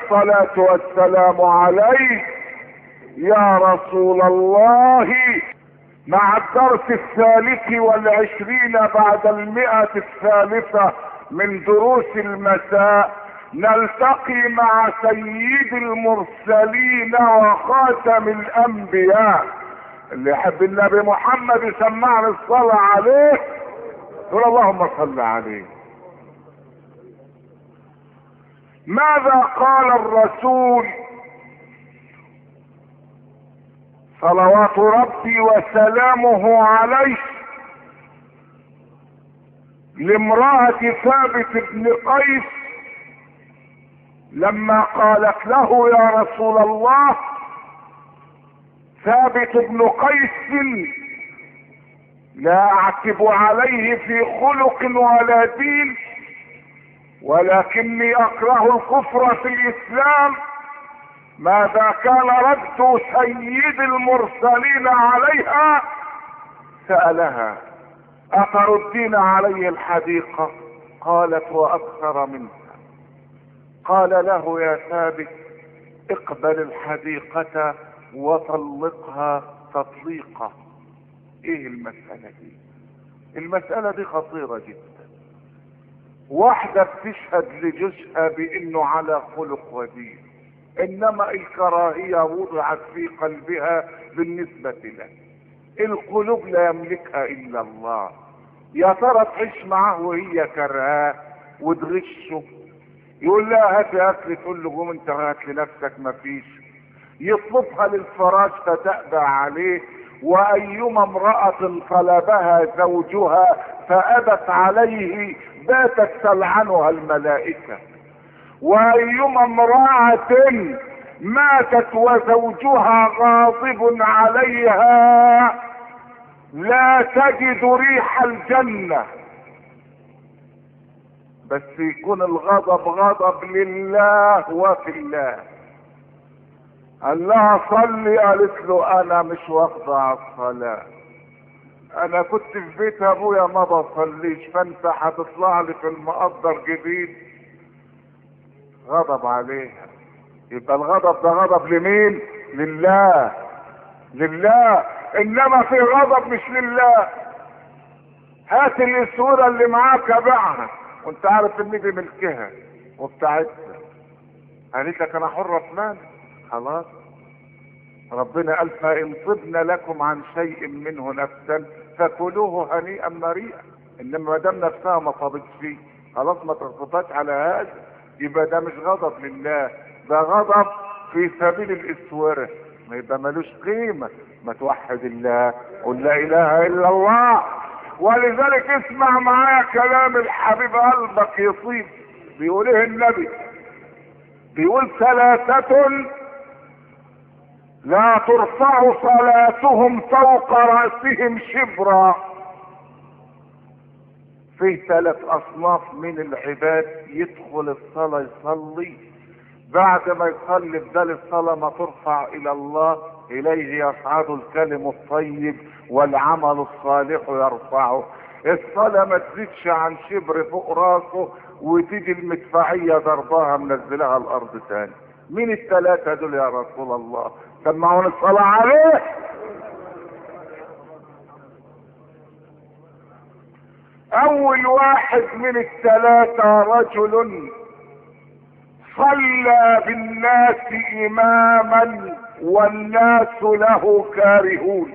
الصلاة والسلام عليك يا رسول الله مع الدرس الثالث والعشرين بعد المئة الثالثة من دروس المساء نلتقي مع سيد المرسلين وخاتم الانبياء اللي يحب النبي محمد يسمعنا الصلاة عليه قول اللهم صل عليه ماذا قال الرسول صلوات ربي وسلامه عليه لامرأة ثابت بن قيس لما قالت له يا رسول الله ثابت بن قيس لا اعتب عليه في خلق ولا دين ولكني اكره الكفر في الاسلام ماذا كان رد سيد المرسلين عليها سألها أتردين علي الحديقة قالت وأكثر منها قال له يا ثابت اقبل الحديقة وطلقها تطليقة ايه المسألة دي المسألة دي خطيرة جدا واحدة بتشهد لجوزها بانه على خلق ودين انما الكراهية وضعت في قلبها بالنسبة له القلوب لا يملكها الا الله يا ترى تعيش معاه وهي كرهاه وتغشه يقول لها هات اكل تقول له قوم انت هات لنفسك مفيش يطلبها للفراش فتأبى عليه وايما امرأة طلبها زوجها فابت عليه باتت تلعنها الملائكة وايما امرأة ماتت وزوجها غاضب عليها لا تجد ريح الجنة بس يكون الغضب غضب لله وفي الله قال لها صلي قالت له انا مش واخده على الصلاه انا كنت في بيت ابويا ما بصليش فانت هتطلع لي في المقدر جديد غضب عليها يبقى الغضب ده غضب لمين لله لله انما في غضب مش لله هات الاسوره اللي معاك بيعها وانت عارف ان دي ملكها وبتاعتها قالت لك انا حره في مالي خلاص ربنا قال فان طبن لكم عن شيء منه نفسا فكلوه هنيئا مريئا انما ما دام نفسها ما طابتش فيه خلاص ما تغضبهاش على هذا يبقى ده مش غضب لله ده غضب في سبيل الاسوره ما يبقى ملوش قيمه ما توحد الله قل لا اله الا الله ولذلك اسمع معايا كلام الحبيب قلبك يطيب بيقول ايه النبي بيقول ثلاثة لا ترفع صلاتهم فوق رأسهم شبرا فيه ثلاث اصناف من العباد يدخل الصلاة يصلي بعد ما يصلي بدل الصلاة ما ترفع الى الله اليه يصعد الكلم الطيب والعمل الصالح يرفعه الصلاة ما تزيدش عن شبر فوق راسه وتيجي المدفعية ضربها منزلها الارض تاني مين الثلاثة دول يا رسول الله سمعون الصلاة عليه اول واحد من الثلاثة رجل صلى بالناس اماما والناس له كارهون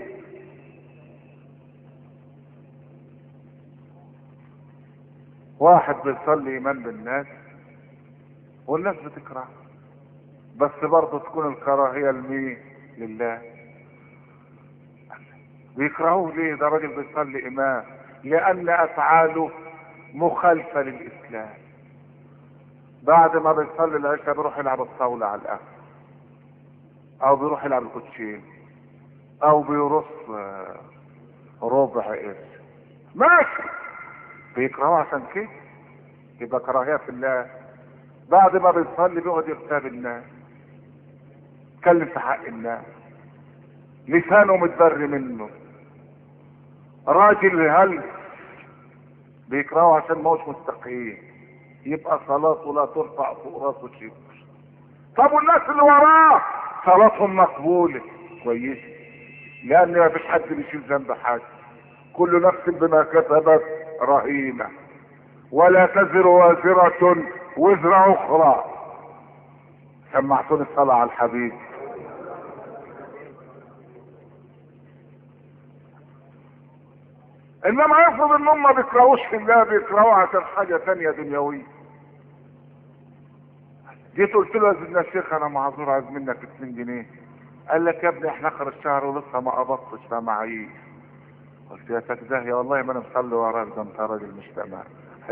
واحد بيصلي امام بالناس والناس بتكره بس برضه تكون الكراهية لمين لله بيكرهوه ليه ده راجل بيصلي امام لان افعاله مخالفة للاسلام بعد ما بيصلي العشاء بيروح يلعب الطاولة على القهوة او بيروح يلعب الكوتشين او بيرص ربع قرش ماشي بيكرهوه عشان كده يبقى كراهية في الله بعد ما بيصلي بيقعد يغتاب الناس يتكلم في حق الناس لسانه متبري منه راجل هل بيكرهه عشان ما هوش مستقيم يبقى صلاته لا ترفع فوق راسه شبر طب والناس اللي وراه صلاتهم مقبولة كويسة لان ما فيش حد بيشيل ذنب حد كل نفس بما كسبت رهينة ولا تزر وازرة وزر اخرى سمعتوني الصلاة على الحبيب انما يفرض ان هم ما بيكرهوش في الله بيكرهوه عشان حاجه ثانيه دنيويه جيت قلت له يا سيدنا الشيخ انا معذور عايز منك 2 جنيه قال لك يا ابني احنا اخر الشهر ولسه ما قبضتش فمعيش قلت يا تكزاهية والله ما انا مصلي وراك ده انت راجل مش تمام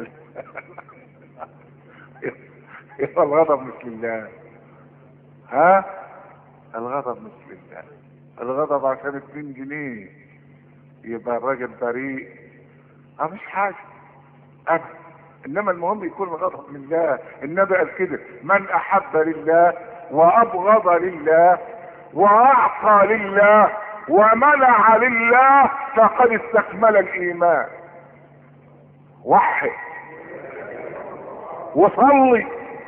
يبقى الغضب مش لله ها الغضب مش لله الغضب عشان 2 جنيه يبقى الراجل بريء اه مش حاجه ابدا انما المهم يكون الغضب لله النبي قال كده من احب لله وابغض لله واعطى لله ومنع لله فقد استكمل الايمان وحد وصلي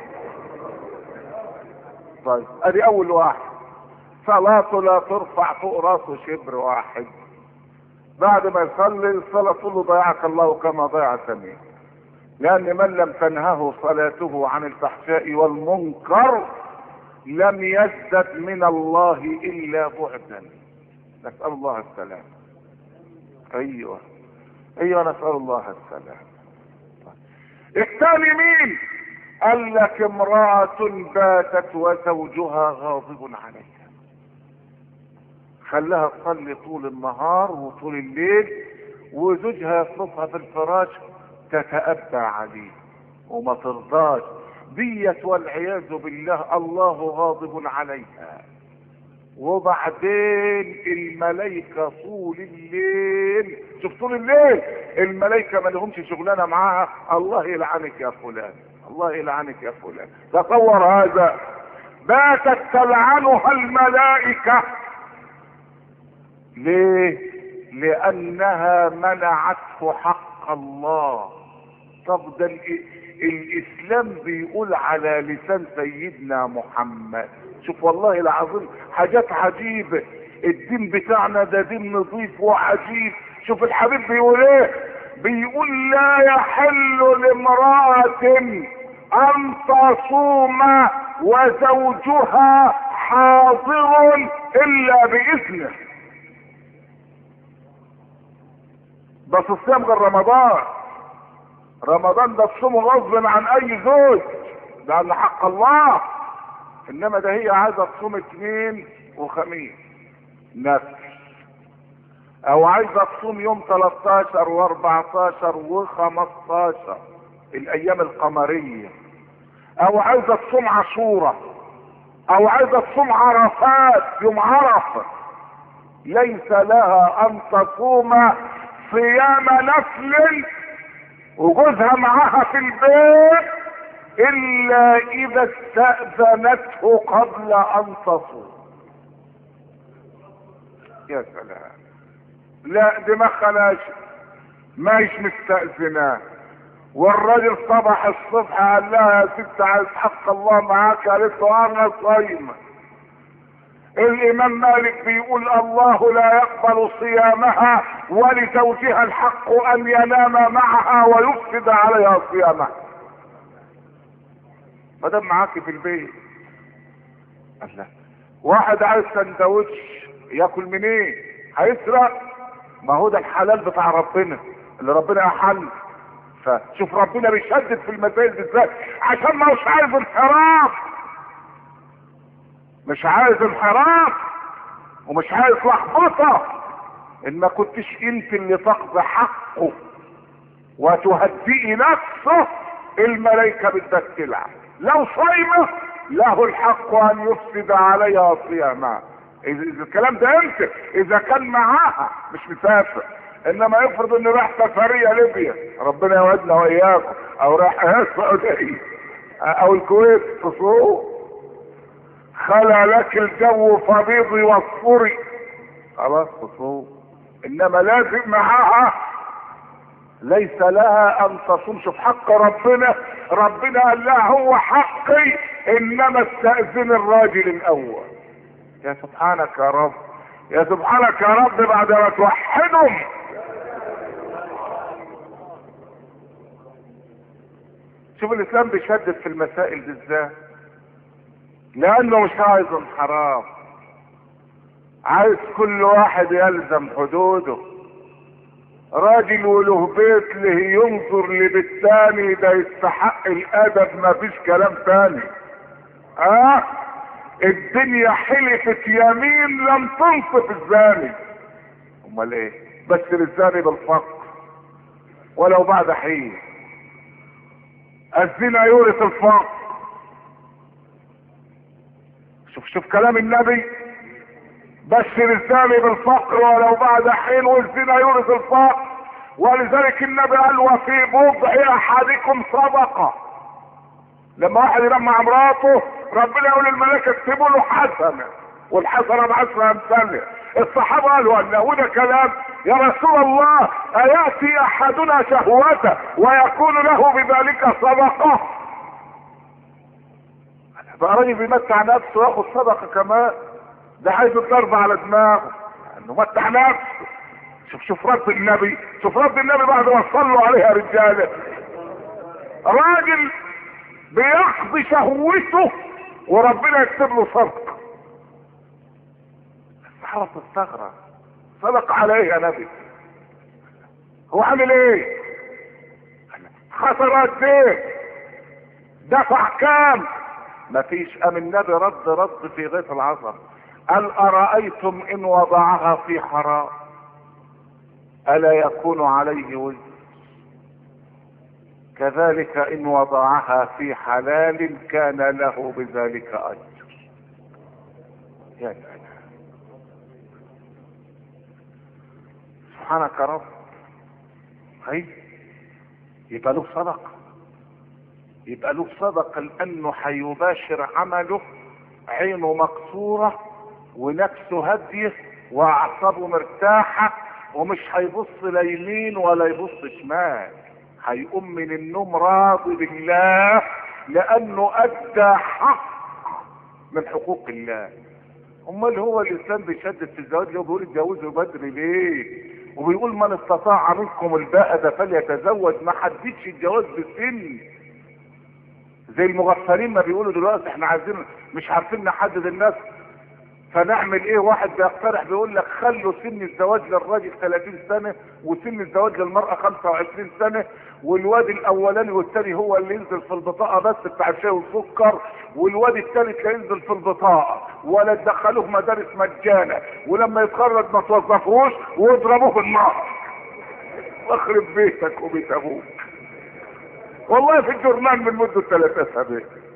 طيب ادي اول واحد صلاته لا ترفع فوق راسه شبر واحد بعد ما يصلي الصلاة تقول له ضيعك الله كما ضيع سمين لأن من لم تنهه صلاته عن الفحشاء والمنكر لم يزدد من الله إلا بعدا نسأل الله السلام أيوة أيوة نسأل الله السلام الثاني مين قال لك امرأة باتت وزوجها غاضب عليها خلاها تصلي طول النهار وطول الليل وزوجها يصرفها في الفراش تتأبى عليه وما ترضاش ديت والعياذ بالله الله غاضب عليها وبعدين الملائكة طول الليل شوف طول الليل الملائكة ما لهمش شغلانة معاها الله يلعنك يا فلان الله يلعنك يا فلان تصور هذا باتت تلعنها الملائكة ليه لانها منعته حق الله طب ده الاسلام بيقول على لسان سيدنا محمد شوف والله العظيم حاجات عجيبة الدين بتاعنا ده دين نظيف وعجيب شوف الحبيب بيقول ايه بيقول لا يحل لامرأة ان تصوم وزوجها حاضر الا باذنه بس الصيام غير رمضان رمضان ده تصومه غصب عن اي زوج ده على حق الله انما ده هي عايزه تصوم اثنين وخميس نفس او عايزه تصوم يوم 13 و14 و15 الايام القمريه او عايزه تصوم عاشوره او عايزه تصوم عرفات يوم عرفه ليس لها ان تصوم صيام نفل وجوزها معاها في البيت الا اذا استأذنته قبل ان تصوم يا سلام لا دي ما خلاش مايش مستأذناه والراجل صبح الصبح قال لها يا ست عايز حق الله معاك قالت له انا صايمه الامام مالك بيقول الله لا يقبل صيامها ولزوجها الحق ان ينام معها ويفسد عليها صيامها ما دام معاكي في البيت الله واحد عايز سندوتش ياكل منين إيه؟ هيسرق ما هو ده الحلال بتاع ربنا اللي ربنا احل فشوف ربنا بيشدد في المسائل بالذات عشان ما هوش عايز انحراف مش عايز انحراف ومش عايز لخبطه ان ما كنتش انت اللي تقضي حقه وتهدئي نفسه الملائكه بدك تلعب لو صايمه له الحق ان يفسد عليها صيامها اذا الكلام ده امتى اذا كان معاها مش مسافر انما يفرض انه راح سفريه ليبيا ربنا يوعدنا واياكم او راح السعوديه او الكويت تصوم خلى لك الجو فبيضي واصفري خلاص تصوم انما لازم معاها ليس لها ان تصوم شوف حق ربنا ربنا قال لها هو حقي انما استأذن الراجل الاول يا سبحانك يا رب يا سبحانك يا رب بعد ما توحدهم شوف الاسلام بيشدد في المسائل دي ازاي لانه مش عايز انحراف عايز كل واحد يلزم حدوده راجل وله بيت له ينظر لبيت تاني ده يستحق الادب مفيش كلام تاني اه الدنيا حلفت يمين لم تنصف الزاني امال ايه بس للزاني بالفقر ولو بعد حين الزنا يورث الفقر شوف شوف كلام النبي بشر الزاني بالفقر ولو بعد حين والزنا يورث الفقر ولذلك النبي قال وفي بضع احدكم صدقه لما واحد يلمع مراته ربنا يقول للملائكه اكتبوا له حسنه والحسنه بعشر امثالها الصحابه قالوا ان وده كلام يا رسول الله اياتي احدنا شهوته ويكون له بذلك صدقه بقى راجل بيمتع نفسه وياخد صدقه كمان ده عايز الضرب على دماغه انه متع نفسه شوف شوف رد النبي شوف رد النبي بعد ما صلوا عليها رجاله راجل بيقضي شهوته وربنا يكتب له صدقه الصحابه تستغرب صدق عليه يا نبي هو عامل ايه خسر قد ايه دفع كام مفيش قام النبي رد رد في غيث العصر قال ارايتم ان وضعها في حرام الا يكون عليه وزر كذلك ان وضعها في حلال كان له بذلك اجر يا سلام سبحانك يا رب هي يبقى له صدقه يبقى له صدقه لانه هيباشر عمله عينه مكسوره ونفسه هاديه واعصابه مرتاحه ومش هيبص لا يمين ولا يبص شمال هيقوم من النوم راضي بالله لانه ادى حق من حقوق الله امال هو الانسان بيشدد في الزواج ليه وبيقول اتجوزوا بدري ليه وبيقول من استطاع منكم الباءة فليتزوج ما حددش الجواز بالسن زي المغفلين ما بيقولوا دلوقتي احنا عايزين مش عارفين نحدد الناس فنعمل ايه واحد بيقترح بيقول لك خلوا سن الزواج للراجل 30 سنة وسن الزواج للمرأة 25 سنة والواد الاولاني والثاني هو اللي ينزل في البطاقة بس بتاع الشاي والسكر والواد الثالث لا ينزل في البطاقة ولا تدخلوه مدارس مجانا ولما يتخرج ما توظفوش واضربوه بالنار واخرب بيتك وبيت ابوك والله في الجورنال من مدة ثلاثة اسابيع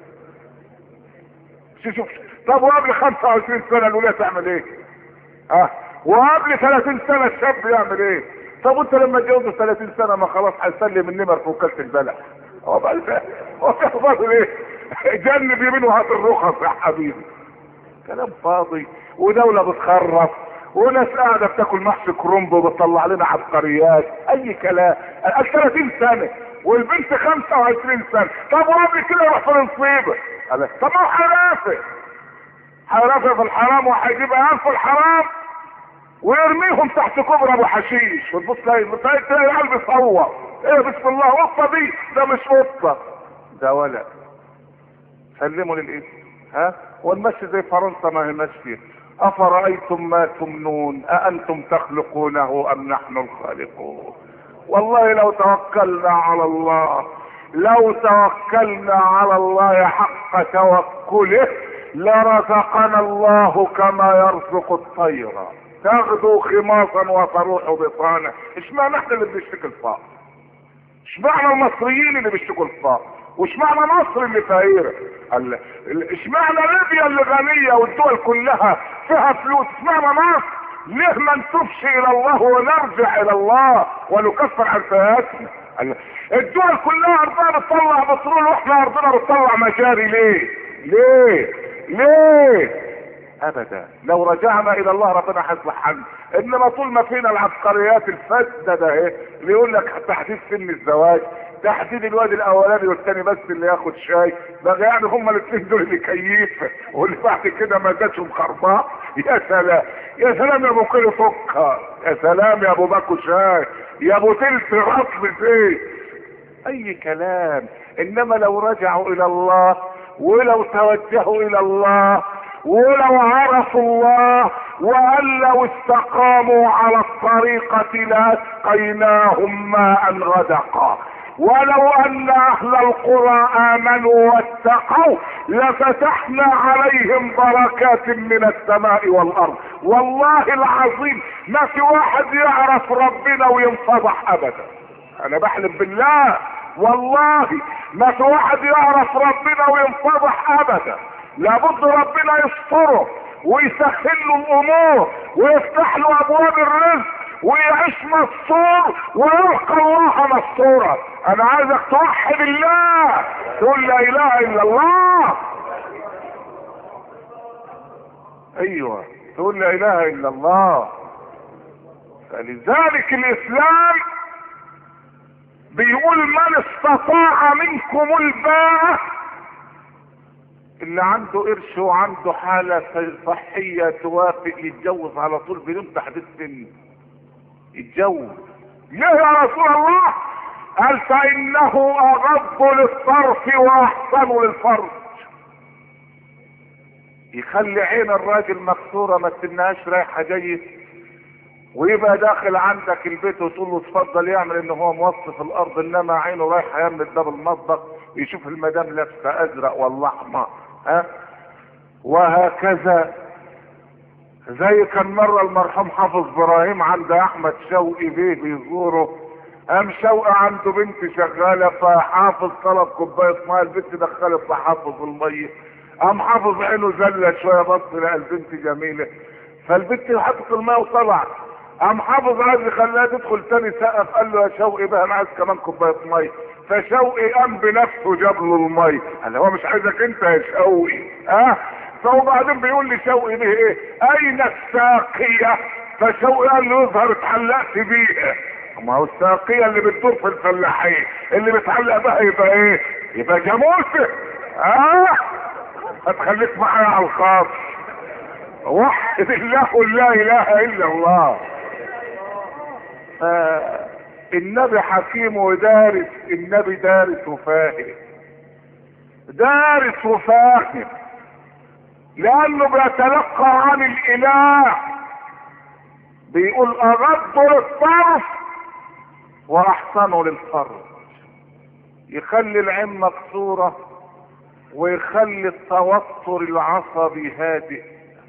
شوف طب وقبل 25 سنة الولاية تعمل ايه؟ اه وقبل 30 سنة الشاب يعمل ايه؟ طب وانت لما تجوزه 30 سنة ما خلاص هيسلم النمر في وكالة البلح هو بقى هو فاضل ايه؟ جنب يمين وهات الرخص يا حبيبي كلام فاضي ودولة بتخرف وناس قاعدة بتاكل محشي كرنب وبتطلع لنا عبقريات اي كلام 30 سنة والبنت 25 سنة طب وقبل كده يروح في النصيبة طب ما هو هيرافق هيرافق في الحرام وهيجيب عيال في الحرام ويرميهم تحت كبر ابو حشيش وتبص تلاقي تلاقي تلاقي العيال بيصور ايه بسم الله قطه دي ده مش قطه ده ولد سلموا للاسم ها والمشي زي فرنسا ما هي ماشيه افرايتم ما تمنون اانتم تخلقونه ام نحن الخالقون والله لو توكلنا على الله لو توكلنا على الله حق توكله لرزقنا الله كما يرزق الطير تغدو خماصا وتروح بطانا اشمعنى احنا اللي بنشتكي الفقر اشمعنى المصريين اللي بيشتكوا الفقر واشمعنى مصر اللي فقيره اشمعنى ليبيا اللي غنيه والدول كلها فيها فلوس اشمعنى مصر ليه ما نتوبش الى الله ونرجع الى الله ونكفر عن سيئاتنا الدول كلها ارضها بتطلع بترول واحنا ارضنا بتطلع مجاري ليه ليه ليه ابدا لو رجعنا الى الله ربنا هيصلح حالنا انما طول ما فينا العبقريات الفاسده ده ايه اللي يقول لك تحديد سن الزواج تحديد الواد الاولاني والثاني بس اللي ياخد شاي بقى يعني هما الاثنين دول اللي كيف واللي بعد كده ما جاتهم خرباء يا سلام يا سلام يا ابو كيلو سكر يا سلام يا ابو باكو شاي يا ابو تلت رطل زيت اي كلام انما لو رجعوا الى الله ولو توجهوا الى الله ولو عرفوا الله وان لو استقاموا على الطريقة لاسقيناهم ماء غدقا ولو ان اهل القرى امنوا واتقوا لفتحنا عليهم بركات من السماء والارض والله العظيم ما في واحد يعرف ربنا وينفضح ابدا انا بحلف بالله والله ما في واحد يعرف ربنا وينفضح ابدا لابد ربنا يستره ويسهل له الامور ويفتح له ابواب الرزق ويعيش مستور ويلقى الله مستورا انا عايزك توحد الله تقول لا اله الا الله ايوه تقول لا اله الا الله فلذلك الاسلام بيقول من استطاع منكم الباء اللي عنده قرش وعنده حالة صحية توافق يتجوز على طول بدون تحديد سن يتجوز ليه يا رسول الله قال فإنه أغض للطرف وأحسن للفرج يخلي عين الراجل مكسورة ما تستناش رايحة جاية ويبقى داخل عندك البيت وتقول له اتفضل يعمل ان هو موصي في الارض انما عينه رايحه يعمل باب المطبخ يشوف المدام لابسه ازرق ولا احمر ها وهكذا زي كان مره المرحوم حافظ ابراهيم عند احمد شوقي بيه بيزوره قام شوقي عنده بنت شغاله فحافظ طلب كوبايه ميه البنت دخلت لحافظ الميه قام حافظ عينه زلت شويه بص لقى البنت جميله فالبنت حطت الميه وطلعت قام حافظ عايز يخليها تدخل تاني سقف قال له يا شوقي بقى انا عايز كمان كوبايه ميه فشوقي قام بنفسه جاب له الميه قال هو مش عايزك انت يا شوقي ها أه؟ فهو بعدين بيقول لي شوقي به ايه اين الساقيه فشوقي قال له يظهر اتعلقت بيها ما هو الساقيه اللي بتدور في الفلاحين اللي بتعلق بها يبقى ايه يبقى جاموسه ها أه؟ هتخليك معايا على الخاص وحد الله قل لا اله الا الله آه النبي حكيم ودارس النبي دارس وفاهم دارس وفاهم لانه بيتلقى عن الاله بيقول اغض للطرف واحسن للفرج يخلي العين مكسوره ويخلي التوتر العصبي هادئ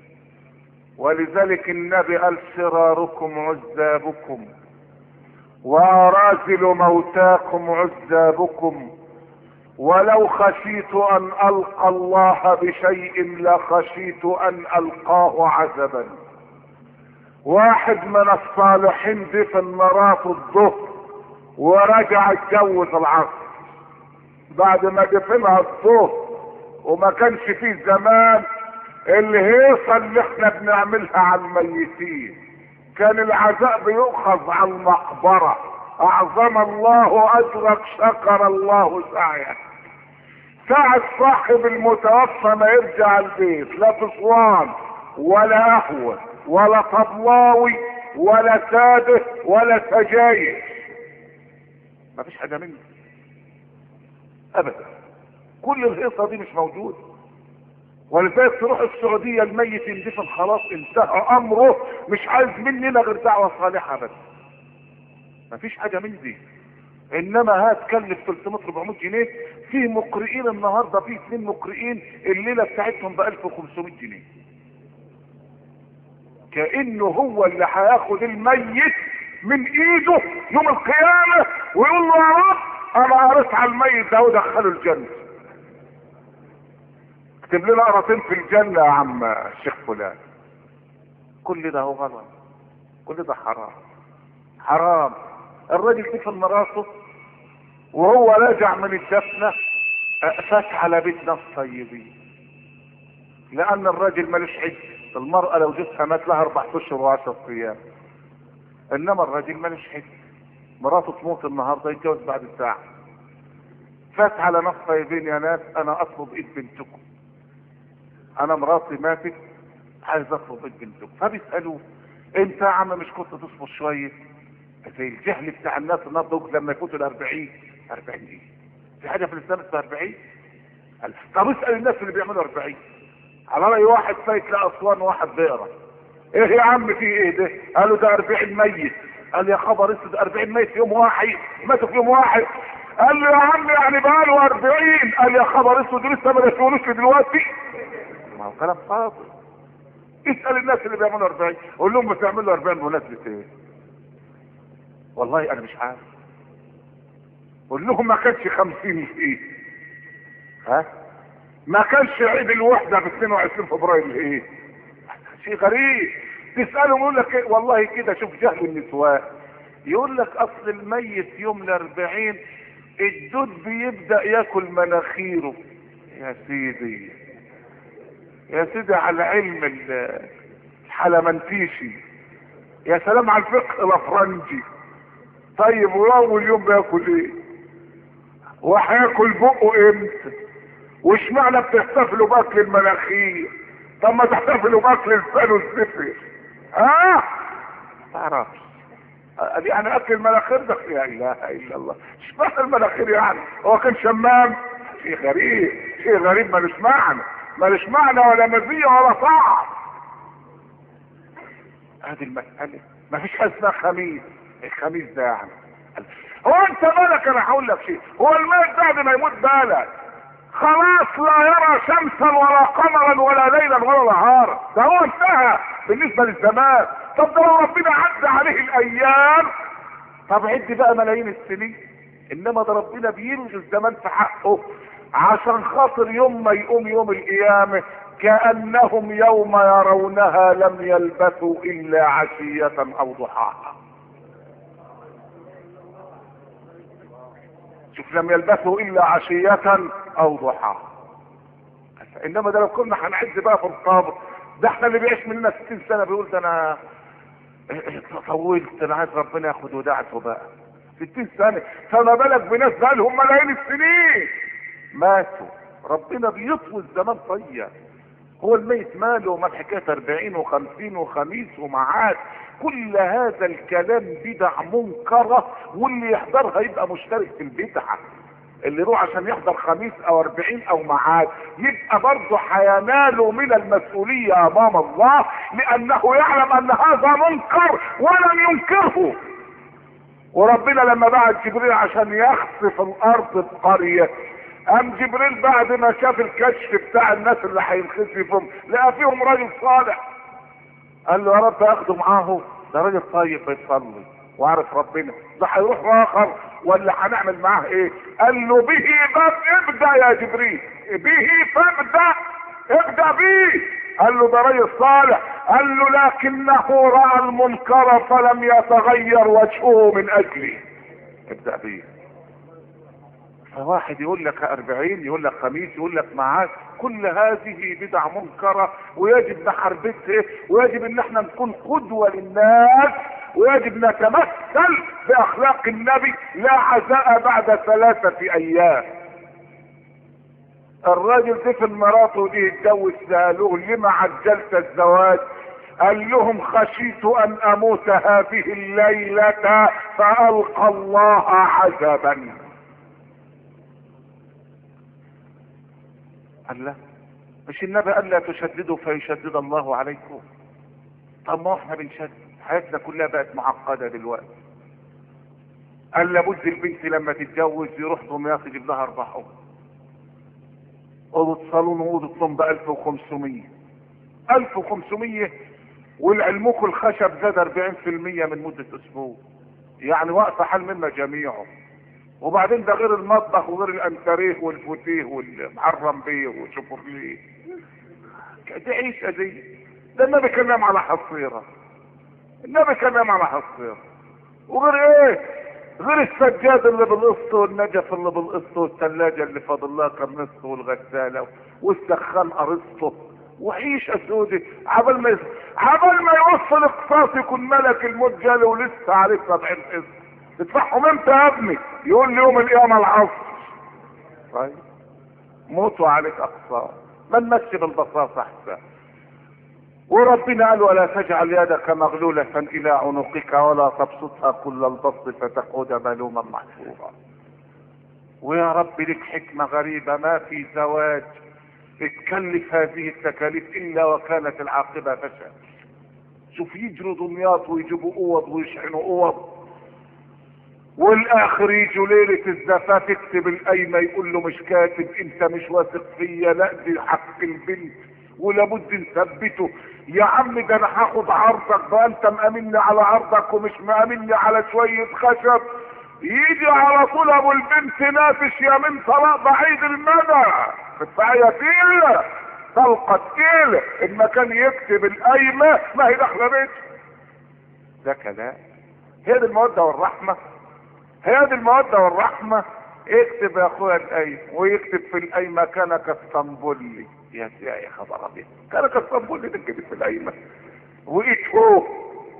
ولذلك النبي قال شراركم عذابكم وأرازل موتاكم عذابكم ولو خشيت أن ألقى الله بشيء لخشيت أن ألقاه عذبا واحد من الصالحين دفن مراته الظهر ورجع اتجوز العصر بعد ما دفنها الظهر وما كانش فيه زمان الهيصة اللي احنا بنعملها على الميتين كان العزاء بيؤخذ على المقبرة اعظم الله اجرك شكر الله سعيه ساعة صاحب المتوفى ما يرجع البيت لا فصوان ولا قهوة ولا طبلاوي ولا سادة ولا سجاير ما فيش حاجة منه ابدا كل الهيصة دي مش موجودة ولذلك تروح السعودية الميت يندفن خلاص انتهى امره مش عايز مننا غير دعوة صالحة بس مفيش حاجة من دي انما هتكلف 300 400 جنيه في مقرئين النهاردة في اثنين مقرئين الليلة بتاعتهم ب 1500 جنيه كأنه هو اللي هياخد الميت من ايده يوم القيامة ويقول له يا رب انا قريت على الميت ده ودخله الجنة اكتب لنا قراطين في الجنة يا عم الشيخ فلان كل ده هو غلط كل ده حرام حرام الراجل دفن مراته وهو راجع من الدفنة فات على بيت ناس طيبين لان الراجل ملوش عد المرأة لو جوزها مات لها اربع اشهر وعشر ايام انما الراجل ملوش عد مراته تموت النهارده يتجوز بعد ساعة فات على ناس طيبين يا ناس انا اطلب ايد بنتكم انا مراتي ماتت عايز اطلب ايد بنتكم فبيسالوه انت يا عم مش كنت تصبر شويه زي الجهل بتاع الناس النهارده لما يفوتوا ال 40 40 ايه؟ في حاجه في الاسلام اسمها 40 قال طب اسال الناس اللي بيعملوا 40 على راي واحد فايت لاسوان واحد بيقرا ايه يا عم في ايه ده؟ قالوا ده 40 ميت قال يا خبر اسود 40 ميت في يوم واحد ماتوا في يوم واحد قال له يا عم يعني بقاله 40 قال يا خبر اسود لسه ما دفعولوش دلوقتي ما هو كلام فاضي اسال الناس اللي بيعملوا 40 قول لهم بتعملوا 40 بمناسبه ايه؟ والله انا مش عارف قول لهم ما كانش 50 ايه؟ ها؟ ما كانش عيد الوحده ب 22 فبراير ايه؟ شيء غريب تسالهم يقول لك إيه؟ والله كده شوف جهل النسوان يقول لك اصل الميت يوم الاربعين الدود بيبدا ياكل مناخيره يا سيدي يا سيدي على علم ال- الحلمنتيشي يا سلام على الفقه الافرنجي طيب واول يوم بياكل ايه وهياكل بقه امتى وش معنى بتحتفلوا باكل المناخير طب ما تحتفلوا باكل الفان والزفر ها تعرفش آه، دي يعني اكل المناخير ده لا اله الا الله اشمعنى المناخير يعني هو كان شمام شيء غريب شيء غريب ملوش معنى ملوش معنى ولا مزيه ولا طعم هذه المسألة ما فيش حاجة اسمها خميس الخميس ده يعني هو انت مالك انا هقول لك شيء هو الميت بعد ما يموت بالك خلاص لا يرى شمسا ولا قمرا ولا ليلا ولا نهارا ده هو انتهى بالنسبة للزمان طب ده لو ربنا عدى عليه الايام طب عد بقى ملايين السنين انما ده ربنا بيلغي الزمان في حقه عشان خاطر يوم ما يقوم يوم القيامة كأنهم يوم يرونها لم يلبثوا إلا عشية أو ضحاها شوف لم يلبثوا إلا عشية أو ضحاها إنما ده لو كنا هنعد بقى في القبر ده احنا اللي بيعيش مننا 60 سنة بيقول ده أنا طولت أنا عايز ربنا ياخد وداعته بقى 60 سنة فما بالك بناس بقالهم ملايين السنين ماتوا ربنا بيطوي الزمان طيب هو الميت ماله ما الحكايه 40 و50 وخميس ومعاد كل هذا الكلام بدع منكره واللي يحضرها يبقى مشترك في البدعه اللي يروح عشان يحضر خميس او 40 او معاد يبقى برضه هينال من المسؤوليه امام الله لانه يعلم ان هذا منكر ولم ينكره وربنا لما بعت جبريل عشان يخسف الارض بقريه قام جبريل بعد ما شاف الكشف بتاع الناس اللي هينخسفهم لقى فيهم راجل صالح قال له يا رب اخده معاه ده راجل طيب بيصلي وعارف ربنا ده هيروح اخر ولا هنعمل معاه ايه قال له به باب ابدا يا جبريل به فابدا ابدا به قال له ده راجل صالح قال له لكنه راى المنكر فلم يتغير وجهه من اجله ابدا به فواحد يقول لك أربعين يقول لك خميس يقول لك معاد كل هذه بدع منكرة ويجب محاربتها ويجب ان احنا نكون قدوة للناس ويجب نتمثل باخلاق النبي لا عزاء بعد ثلاثة ايام الراجل دفن مراته دي اتجوز سألوه لما عجلت الزواج قال لهم خشيت ان اموت هذه الليلة فالقى الله عجبا قال لا مش النبي قال لا تشددوا فيشدد الله عليكم طب ما احنا بنشدد حياتنا كلها بقت معقده دلوقتي قال لابد البنت لما تتجوز يروح دمياط يجيب لها اربع اوض اوضه صالون واوضه نوم ب 1500 1500 والعلموك الخشب زاد 40% من مده اسبوع يعني واقفه حال مما جميعه وبعدين ده غير المطبخ وغير الانتريه والفوتيه والمحرم بيه وشوفورليه دي عيشة دي ده النبي كان نام على حصيرة النبي كان نام على حصيرة وغير ايه غير السجاد اللي بالقسط والنجف اللي بالقسط والثلاجة اللي فاضل لها كم نص والغسالة والسخان قرصته وعيش سودي عبال ما عبال ما يوصل اقساط يكون ملك الموت جالي ولسه عليه 70 قسط تدفعهم امتى يا ابني يقول لي يوم القيامة العصر طيب موتوا عليك اقصى ما نمشي بالبساطة احسن وربنا قال ولا تجعل يدك مغلولة الى عنقك ولا تبسطها كل البسط فتقعد ملوما محفورا ويا رب لك حكمة غريبة ما في زواج تكلف هذه التكاليف الا وكانت العاقبة فشل شوف يجروا دمياط ويجيبوا اوض ويشحنوا اوض والاخر يجوا ليلة الزفاف يكتب القايمة يقول له مش كاتب انت مش واثق فيا لا دي حق البنت ولابد نثبته يا عم ده انا هاخد عرضك بقى انت مأمني على عرضك ومش مأمني على شوية خشب يجي على طول ابو البنت نافش يا من طلاق بعيد المدى بتدفعيها تقيلة طلقة تقيلة اما كان يكتب القايمة ما هي داخلة بيته ده كلام هي دي المودة والرحمة هي دي المودة والرحمة اكتب يا اخويا القايمة ويكتب في القايمة كان كاسطنبولي يا يا خبر ابيض كان كاسطنبولي تكتب في القايمة وايد فوق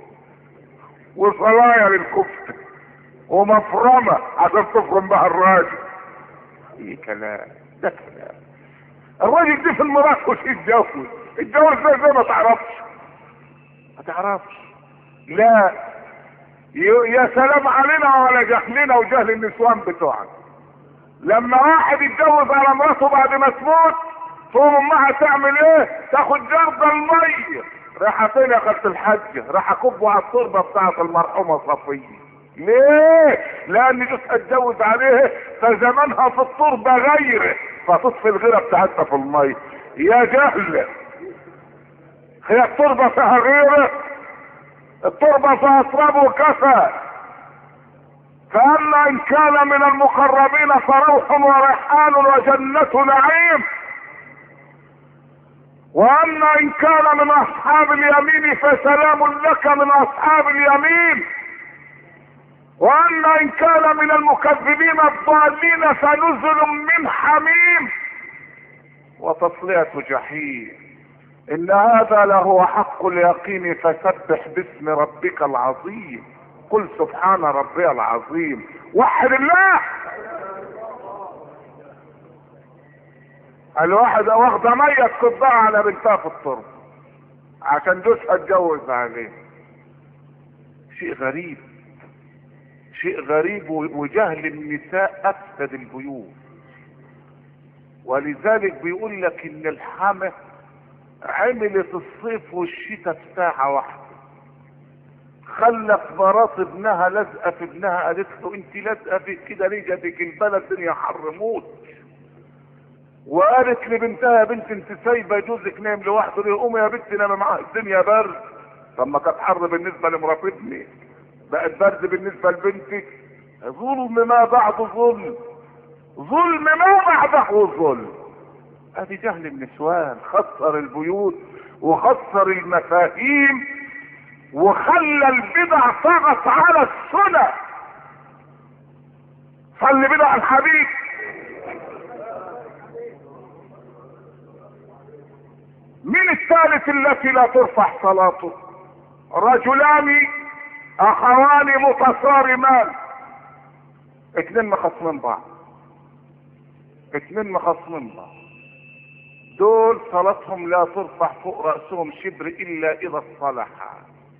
وصلايا للكفتة ومفرمة عشان تفرم بها الراجل ايه كلام ده كلام الراجل دي في المراكش يتجوز اتجوز ده زي ما تعرفش ما تعرفش لا ي- يا سلام علينا وعلى جهلنا وجهل النسوان بتوعنا لما واحد يتجوز على مراته بعد ما تموت تقوم امها تعمل ايه تاخد جرد الميه راح فين يا خالة الحاج راح اكبه على التربه بتاعت المرحومه صفيه ليه لان جوز اتجوز عليه فزمانها في التربه غيره فتطفي الغيره بتاعتها في الميه يا جهل هي التربه فيها غيره التربه فيها تراب وكفى فاما ان كان من المقربين فروح وريحان وجنة نعيم واما ان كان من اصحاب اليمين فسلام لك من اصحاب اليمين واما ان كان من المكذبين الضالين فنزل من حميم وتصلية جحيم ان هذا لهو حق اليقين فسبح باسم ربك العظيم قل سبحان ربي العظيم وحد الله الواحد واخدة مية تكبها على بنتها في التربة عشان جوزها اتجوز عليه شيء غريب شيء غريب وجهل النساء افسد البيوت ولذلك بيقول لك ان الحامة عملت الصيف والشتاء في ساعة واحدة خلت مرات ابنها لازقة في ابنها قالت له انت لازقة في كده ليه جابك البلد الدنيا حر موت وقالت لبنتها يا بنت انت سايبه جوزك نايم لوحده ليه قومي يا بنتي نام معاه الدنيا برد طب ما كانت حر بالنسبه لمرات ابني بقت برد بالنسبه لبنتي ظلم ما بعد ظلم ظلم ما بعده ظلم ادي جهل النسوان خسر البيوت وخسر المفاهيم وخلى البدع طغت على السنة صلي بدع الحبيب من الثالث التي لا ترفع صلاته رجلان اخوان متصارمان اتنين مخصمين بعض اتنين مخصمين بعض دول صلاتهم لا ترفع فوق رأسهم شبر الا اذا اصطلحا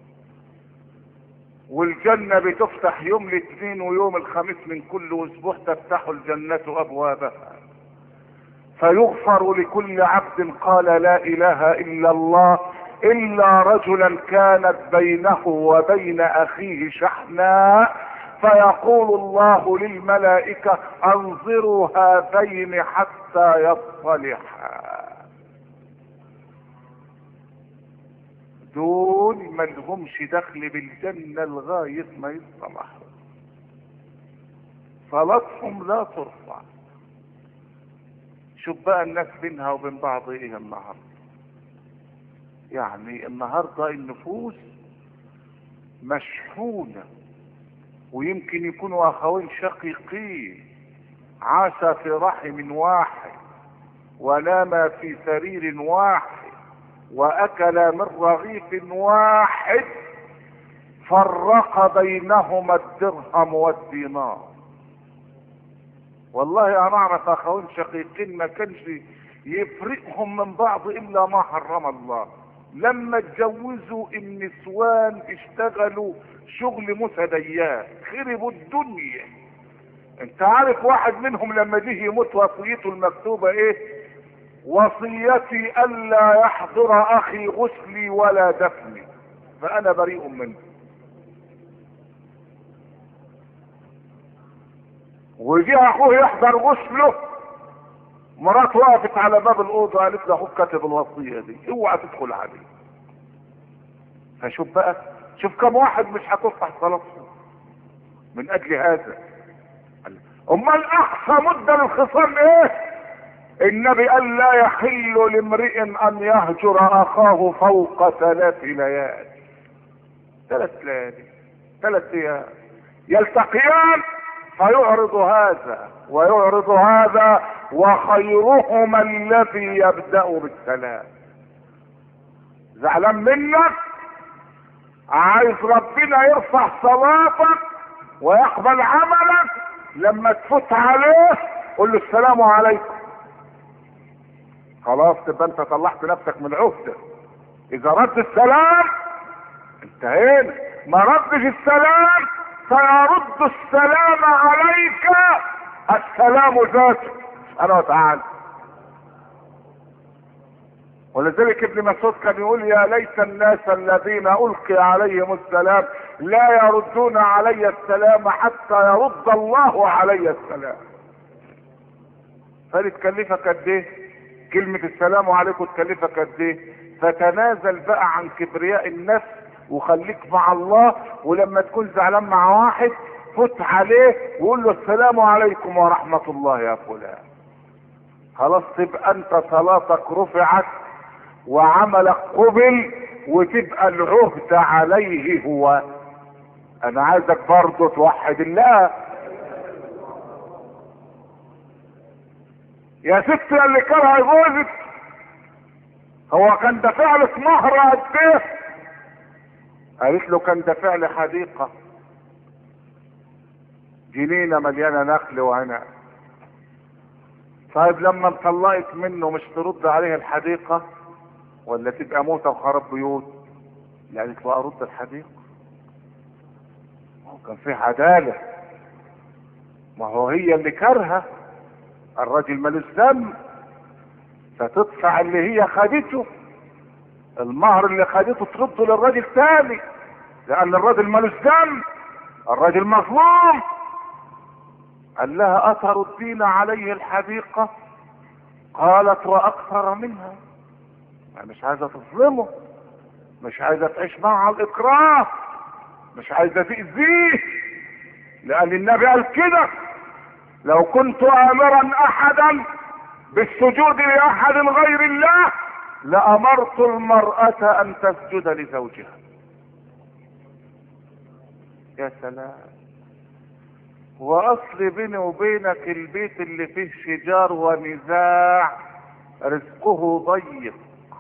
والجنة بتفتح يوم الاثنين ويوم الخميس من كل اسبوع تفتح الجنة ابوابها فيغفر لكل عبد قال لا اله الا الله الا رجلا كانت بينه وبين اخيه شحناء فيقول الله للملائكة انظروا هذين حتى يصطلحا دول ما لهمش دخل بالجنة لغاية ما يصطلحوا صلاتهم لا ترفع شوف بقى الناس بينها وبين بعض ايه النهارده يعني النهارده النفوس مشحونة ويمكن يكونوا اخوين شقيقين عاشا في رحم واحد وناما في سرير واحد واكل من رغيف واحد فرق بينهما الدرهم والدينار والله انا اعرف اخوين شقيقين ما كانش يفرقهم من بعض الا ما حرم الله لما اتجوزوا النسوان اشتغلوا شغل مسديات خربوا الدنيا انت عارف واحد منهم لما جه يموت وصيته المكتوبة ايه وصيتي الا يحضر اخي غسلي ولا دفني فانا بريء منه وجه اخوه يحضر غسله مراته وقفت على باب الاوضه قالت له اخوك كاتب الوصيه دي اوعى تدخل عليه فشوف بقى شوف كم واحد مش هتصلح صلاته من اجل هذا امال اقصى مده للخصام ايه النبي قال لا يحل لامرئ ان يهجر اخاه فوق ثلاث ليالي ثلاث ليالي ثلاث ايام يلتقيان فيعرض هذا ويعرض هذا وخيرهما الذي يبدأ بالسلام زعلان منك عايز ربنا يرفع صلاتك ويقبل عملك لما تفوت عليه قل له السلام عليكم خلاص تبقى انت طلعت نفسك من العهدة اذا رد السلام انتهينا ما ردش السلام فيرد السلام عليك السلام ذاته سبحانه وتعالى ولذلك ابن مسعود كان يقول يا ليت الناس الذين القي عليهم السلام لا يردون علي السلام حتى يرد الله علي السلام فدي تكلفك قد ايه كلمة السلام عليكم تكلفك قد ايه فتنازل بقى عن كبرياء النفس وخليك مع الله ولما تكون زعلان مع واحد فت عليه وقول له السلام عليكم ورحمة الله يا فلان خلاص تبقى انت صلاتك رفعت وعملك قبل وتبقى العهد عليه هو انا عايزك برضه توحد الله يا ست اللي كره جوزك هو كان دافع لك مهر قد ايه قالت له كان دافع لي حديقه جنينه مليانه نخل وعنب طيب لما انطلقت منه مش ترد عليه الحديقه ولا تبقى موتة وخراب بيوت يعني تبقى ارد الحديقه ما هو كان في عداله ما هو هي اللي كارهه الراجل ملوش ذنب فتدفع اللي هي خدته المهر اللي خدته ترده للراجل تاني لان الراجل ملوش ذنب الراجل مظلوم قال لها اتردين عليه الحديقة قالت واكثر منها يعني مش عايزة تظلمه مش عايزة تعيش معه على الاكراه مش عايزة تأذيه لان النبي قال كده لو كنت امرا احدا بالسجود لاحد غير الله لامرت المرأة ان تسجد لزوجها يا سلام واصل بيني وبينك البيت اللي فيه شجار ونزاع رزقه ضيق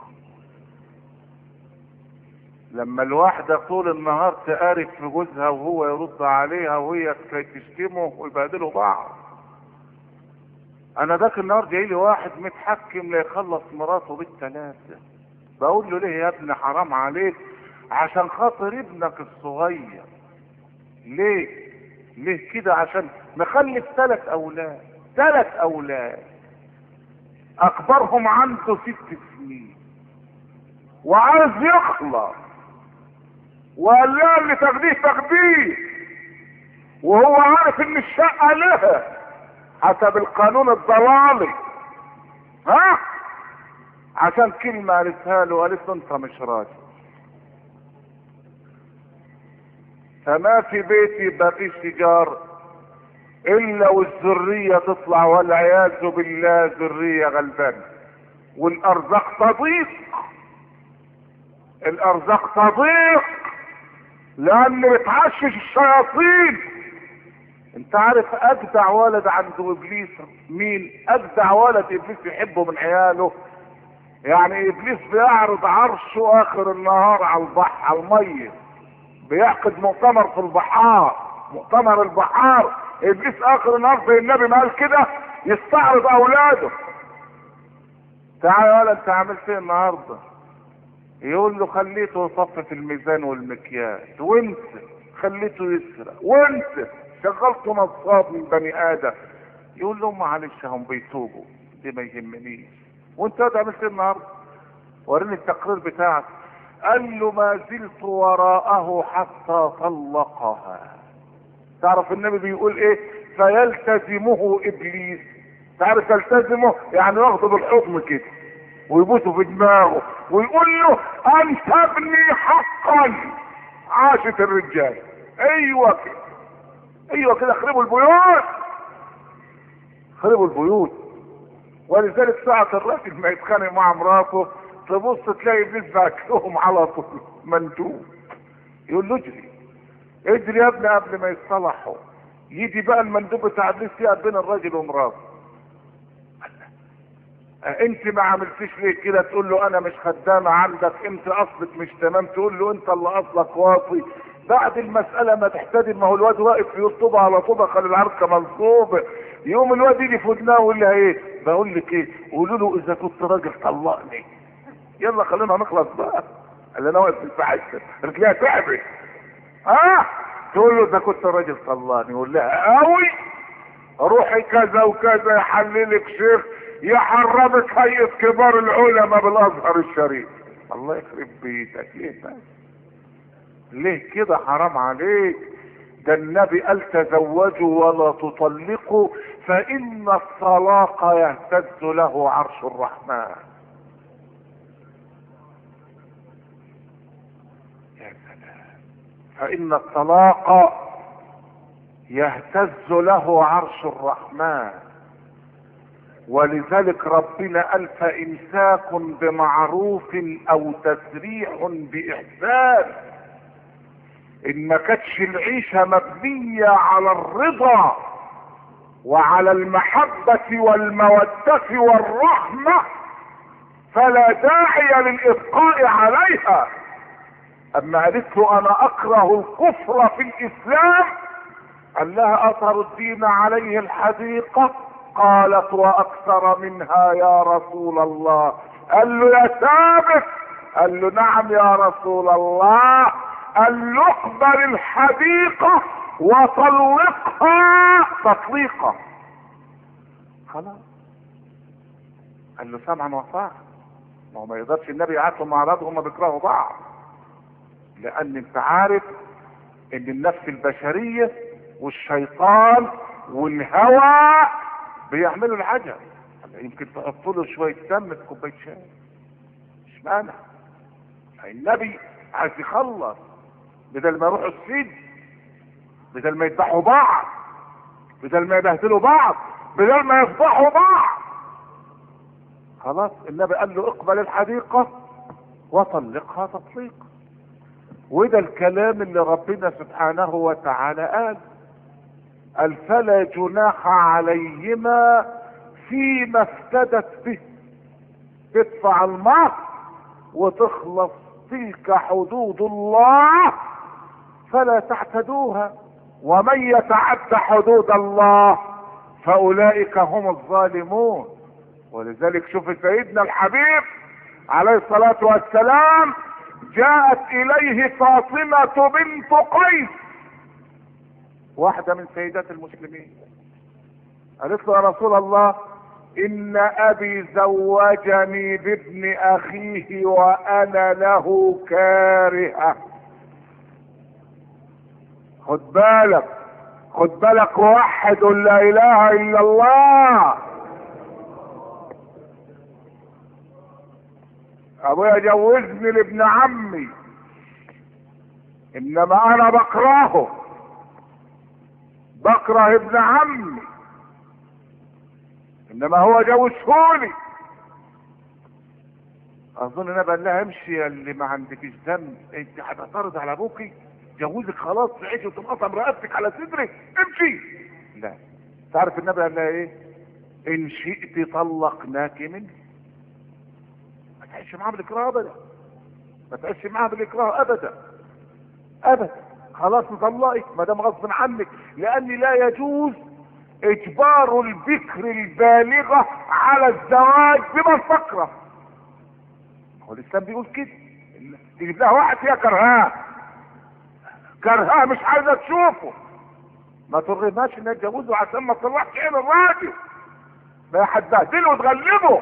لما الواحدة طول النهار تقارف في جوزها وهو يرد عليها وهي تشتمه ويبهدلوا بعض انا ذاك النهار جاي لي واحد متحكم ليخلص مراته بالثلاثة بقول له ليه يا ابني حرام عليك عشان خاطر ابنك الصغير ليه ليه كده عشان مخلف ثلاث اولاد ثلاث اولاد اكبرهم عنده ست سنين وعايز يخلص وقال لها اللي تاخديه تاخديه وهو عارف ان الشقه لها حسب القانون الضلالي ها عشان كلمه قالتها له قالت له انت مش راجل فما في بيتي يبقى فيه شجار الا والذريه تطلع والعياذ بالله ذريه غلبانه والارزاق تضيق الارزاق تضيق لان بتعشش الشياطين انت عارف اجدع ولد عند ابليس مين اجدع ولد ابليس يحبه من عياله يعني ابليس بيعرض عرشه اخر النهار على البحر على الميه بيعقد مؤتمر في البحار مؤتمر البحار ابليس اخر النهار زي النبي ما قال كده يستعرض اولاده تعالى يا ولد انت عملت ايه النهارده يقول له خليته يصفف الميزان والمكياج وانت خليته يسرق وانت شغلته نصاب من بني ادم يقول له معلش هم بيتوبوا دي ما يهمنيش وانت قاعد عملت ايه النهارده وريني التقرير بتاعك قال له ما زلت وراءه حتى طلقها تعرف النبي بيقول ايه فيلتزمه ابليس تعرف يلتزمه يعني ياخده بالحكم كده ويبوسه في دماغه ويقول له انت ابني حقا عاشت الرجال ايوه كده ايوه كده خربوا البيوت خربوا البيوت ولذلك ساعة الراجل ما يتخانق مع مراته تبص تلاقي ابليس باكلهم على طول مندوب يقول له اجري اجري يا ابني قبل ما يصطلحوا يجي بقى المندوب بتاع ابليس يقف بين الراجل ومراته انت ما عملتيش ليه كده تقول له انا مش خدامه عندك انت اصلك مش تمام تقول له انت اللي اصلك واطي بعد المساله ما تحتدم ما هو الواد واقف في طوبه على طوبه خلي العركه منصوبه يوم الواد يجي في ودناه ويقول لها ايه بقول لك ايه قولوا له اذا كنت راجل طلقني يلا خلينا نخلص بقى اللي انا واقف في الفحشه رجليها تعبت اه تقول له اذا كنت راجل طلقني يقول لها قوي روحي كذا وكذا يحللك شيخ يحرمك هيئة كبار العلماء بالازهر الشريف الله يخرب بيتك ليه بس ليه كده حرام عليك ده النبي قال تزوجوا ولا تطلقوا فان الطلاق يهتز له عرش الرحمن يا سلام فان الطلاق يهتز له عرش الرحمن ولذلك ربنا قال فامساك بمعروف او تسريح باحسان ان ما كانتش العيشه مبنيه على الرضا وعلى المحبه والموده والرحمه فلا داعي للابقاء عليها اما قالت له انا اكره الكفر في الاسلام قال لها اثر الدين عليه الحديقه قالت واكثر منها يا رسول الله قال له يا ثابت قال له نعم يا رسول الله قال له اقبل الحديقة وطلقها تطليقا خلاص قال له سمعا وطاعة ما هو ما يقدرش النبي يقعدهم مع بعض وهم بيكرهوا بعض لان انت عارف ان النفس البشرية والشيطان والهوى بيعملوا العجب يمكن تحط له شويه دم في كوبايه شاي مش مانع النبي عايز يخلص بدل ما يروحوا السجن بدل ما يذبحوا بعض بدل ما يبهدلوا بعض بدل ما يفضحوا بعض خلاص النبي قال له اقبل الحديقه وطلقها تطليقا وده الكلام اللي ربنا سبحانه وتعالى قال قال فلا جناح عليهما فيما افتدت به تدفع المهر وتخلص تلك حدود الله فلا تعتدوها ومن يتعد حدود الله فاولئك هم الظالمون ولذلك شوف سيدنا الحبيب عليه الصلاه والسلام جاءت اليه فاطمه بنت قيس واحدة من سيدات المسلمين قالت له يا رسول الله ان ابي زوجني بابن اخيه وانا له كارهة خد بالك خد بالك وحد لا اله الا الله ابويا جوزني لابن عمي انما انا بكرهه بكره ابن عمي انما هو جوزهولي اظن انا بقول لها امشي يا اللي ما عندكش دم انت هتعترض على ابوكي جوزك خلاص تعيش وتنقطم رقبتك على صدرك امشي لا تعرف النبي قال لها ايه ان شئت طلقناك منه ما تعيش معاه بالاكراه ابدا ما تعيش معاه بالاكراه ابدا ابدا خلاص نطلقك ما دام غصب عنك لان لا يجوز اجبار البكر البالغة على الزواج بمن تكره هو الاسلام بيقول كده تجيب لها واحد فيها كرهاه كرهاه مش عايزه تشوفه ما ترغمهاش انها تجوزه عشان ما تطلعش عين الراجل ما هتبهدله وتغلبه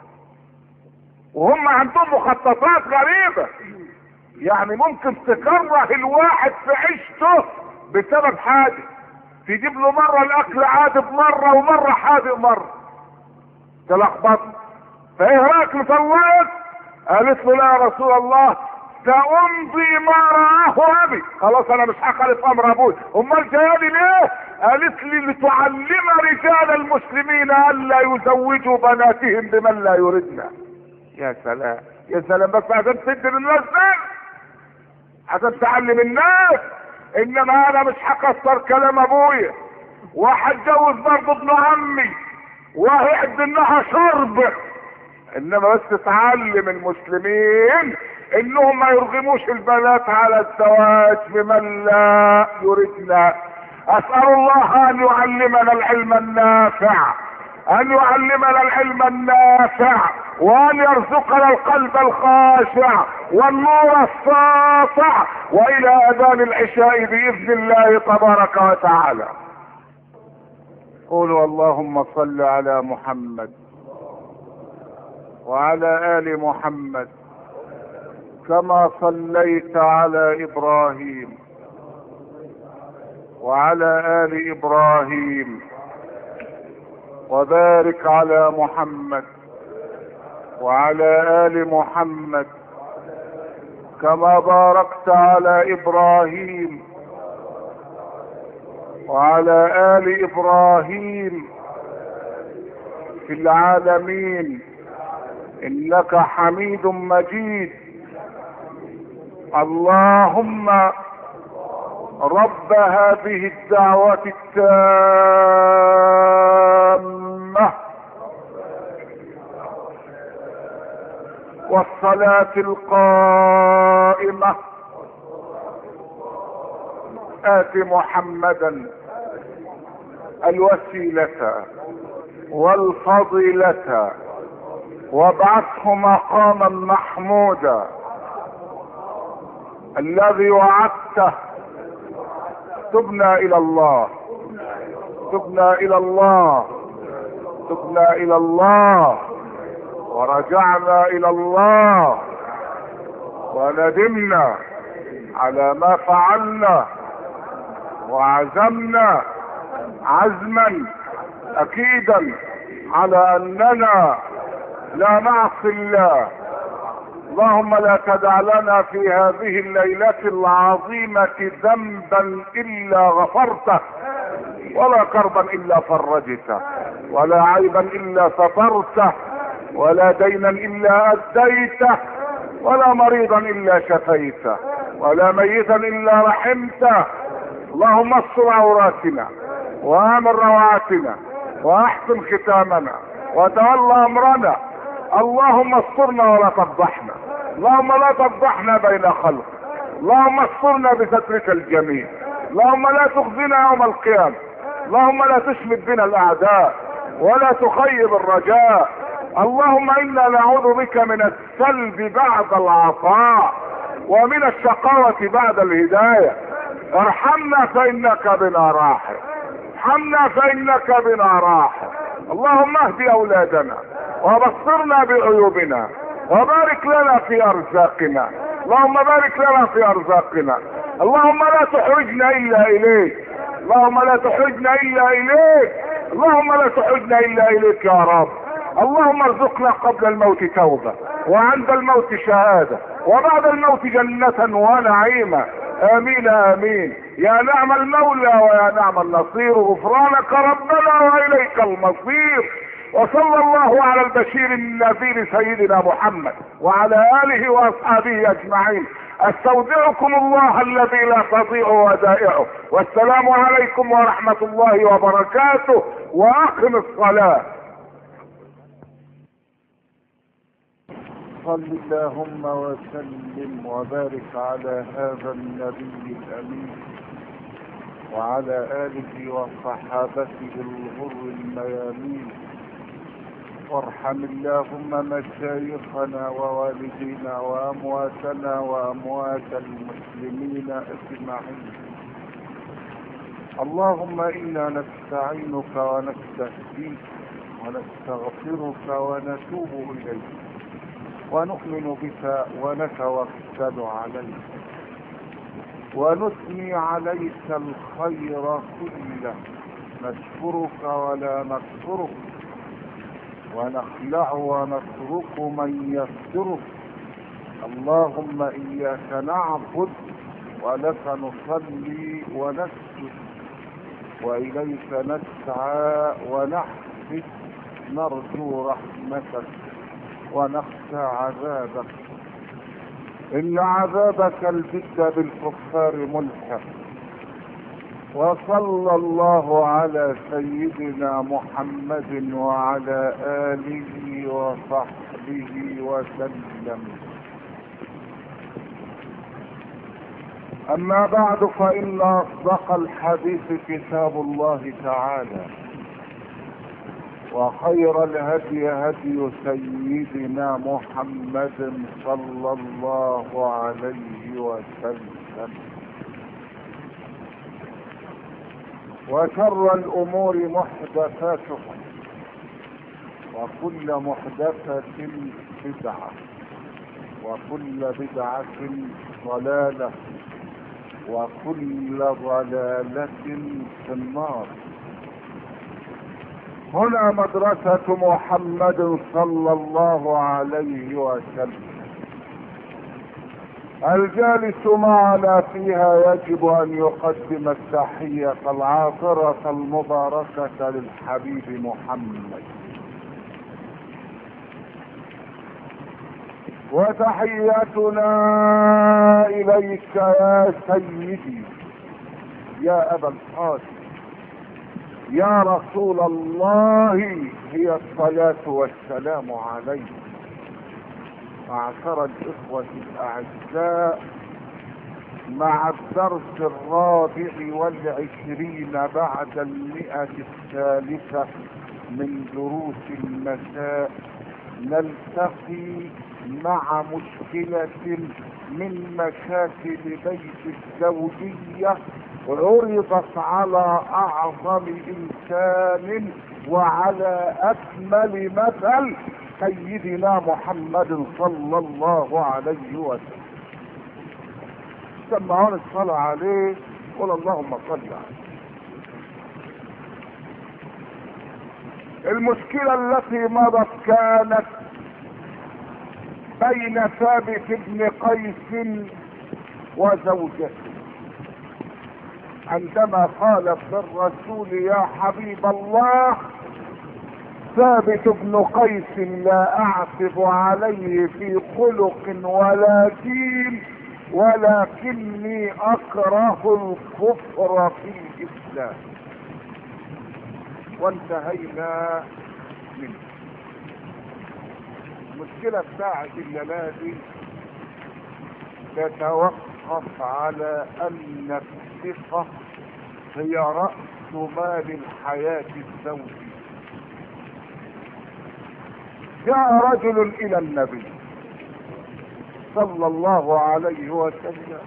وهم عندهم مخططات غريبة يعني ممكن تكره الواحد في عيشته بسبب حاجة تجيب له مرة الاكل عادب مرة ومرة حادق مرة تلخبط فايه رايك مطلقك قالت له لا يا رسول الله سأمضي ما رآه أبي خلاص أنا مش هخالف أمر أبوي أمال جايالي ليه؟ قالت لي لتعلم رجال المسلمين ألا يزوجوا بناتهم بمن لا يردنا يا سلام يا سلام بس عشان تدي للناس ده عشان تعلم الناس انما انا مش هكسر كلام ابويا وهتجوز برضه ابن عمي وهيعد انها شرب انما بس تعلم المسلمين انهم ما يرغموش البنات على الزواج بمن لا يردنا اسال الله ان يعلمنا العلم النافع ان يعلمنا العلم النافع وان يرزقنا القلب الخاشع والنور الساطع والى اذان العشاء باذن الله تبارك وتعالى قولوا اللهم صل على محمد وعلى ال محمد كما صليت على ابراهيم وعلى ال ابراهيم وبارك على محمد وعلى ال محمد كما باركت على ابراهيم وعلى ال ابراهيم في العالمين انك حميد مجيد اللهم رب هذه الدعوة التامة والصلاة القائمة آت محمدا الوسيلة والفضيلة وابعثه مقاما محمودا الذي وعدته تبنا الى الله تبنا الى الله تبنا الى الله ورجعنا الى الله وندمنا على ما فعلنا وعزمنا عزما اكيدا على اننا لا نعصي الله اللهم لا تدع لنا في هذه الليلة العظيمة ذنبا الا غفرته ولا كربا الا فرجته ولا عيبا الا سترته ولا دينا الا اديته ولا مريضا الا شفيته ولا ميتا الا رحمته اللهم استر عوراتنا وامن روعاتنا واحسن ختامنا وتولى امرنا اللهم استرنا ولا تفضحنا اللهم لا تفضحنا بين خلق اللهم استرنا بسترك الجميل اللهم لا تخزنا يوم القيامة اللهم لا تشمت بنا الاعداء ولا تخيب الرجاء اللهم انا نعوذ بك من السلب بعد العطاء ومن الشقاوة بعد الهداية ارحمنا فانك بنا راحم ارحمنا فانك بنا راحم اللهم اهد اولادنا وبصرنا بعيوبنا وبارك لنا في ارزاقنا اللهم بارك لنا في ارزاقنا اللهم لا تحرجنا الا اليك اللهم لا تحرجنا الا اليك اللهم لا تحرجنا الا اليك يا رب اللهم ارزقنا قبل الموت توبة وعند الموت شهادة وبعد الموت جنة ونعيما امين امين يا نعم المولى ويا نعم النصير غفرانك ربنا واليك المصير وصلى الله على البشير النذير سيدنا محمد وعلى اله واصحابه اجمعين استودعكم الله الذي لا تضيع ودائعه والسلام عليكم ورحمة الله وبركاته واقم الصلاة وصل اللهم وسلم وبارك على هذا النبي الامين وعلى اله وصحابته الغر الميامين وارحم اللهم مشايخنا ووالدينا وامواتنا واموات المسلمين اجمعين اللهم انا نستعينك ونستهديك ونستغفرك ونتوب اليك ونؤمن بك ونتوكل عليك ونثني عليك الخير كله نشكرك ولا نكفرك ونخلع ونترك من يسترك اللهم اياك نعبد ولك نصلي ونسجد واليك نسعى ونحفد نرجو رحمتك ونخشى عذابك ان عذابك الجد بالكفار ملحق وصلى الله على سيدنا محمد وعلى اله وصحبه وسلم اما بعد فان اصدق الحديث كتاب الله تعالى وخير الهدي هدي سيدنا محمد صلى الله عليه وسلم وشر الامور محدثاتها وكل محدثة بدعة وكل بدعة ضلالة وكل ضلالة في النار هنا مدرسة محمد صلى الله عليه وسلم الجالس معنا فيها يجب ان يقدم التحية العاطرة المباركة للحبيب محمد وتحيتنا اليك يا سيدي يا ابا القاسم يا رسول الله هي الصلاة والسلام عليك معشر الإخوة الأعزاء مع الدرس الرابع والعشرين بعد المئة الثالثة من دروس المساء نلتقي مع مشكلة من مشاكل بيت الزوجية عرضت على اعظم انسان وعلى اكمل مثل سيدنا محمد صلى الله عليه وسلم سمعون الصلاة عليه قل اللهم صل عليه المشكلة التي مضت كانت بين ثابت بن قيس وزوجته عندما قالت للرسول يا حبيب الله ثابت بن قيس لا اعتب عليه في خلق ولا دين ولكني اكره الكفر في الاسلام وانتهينا منه المشكلة بتاعت الليلة تتوقف على ان الثقة هي رأس مال الحياة الزوجية جاء رجل الى النبي صلى الله عليه وسلم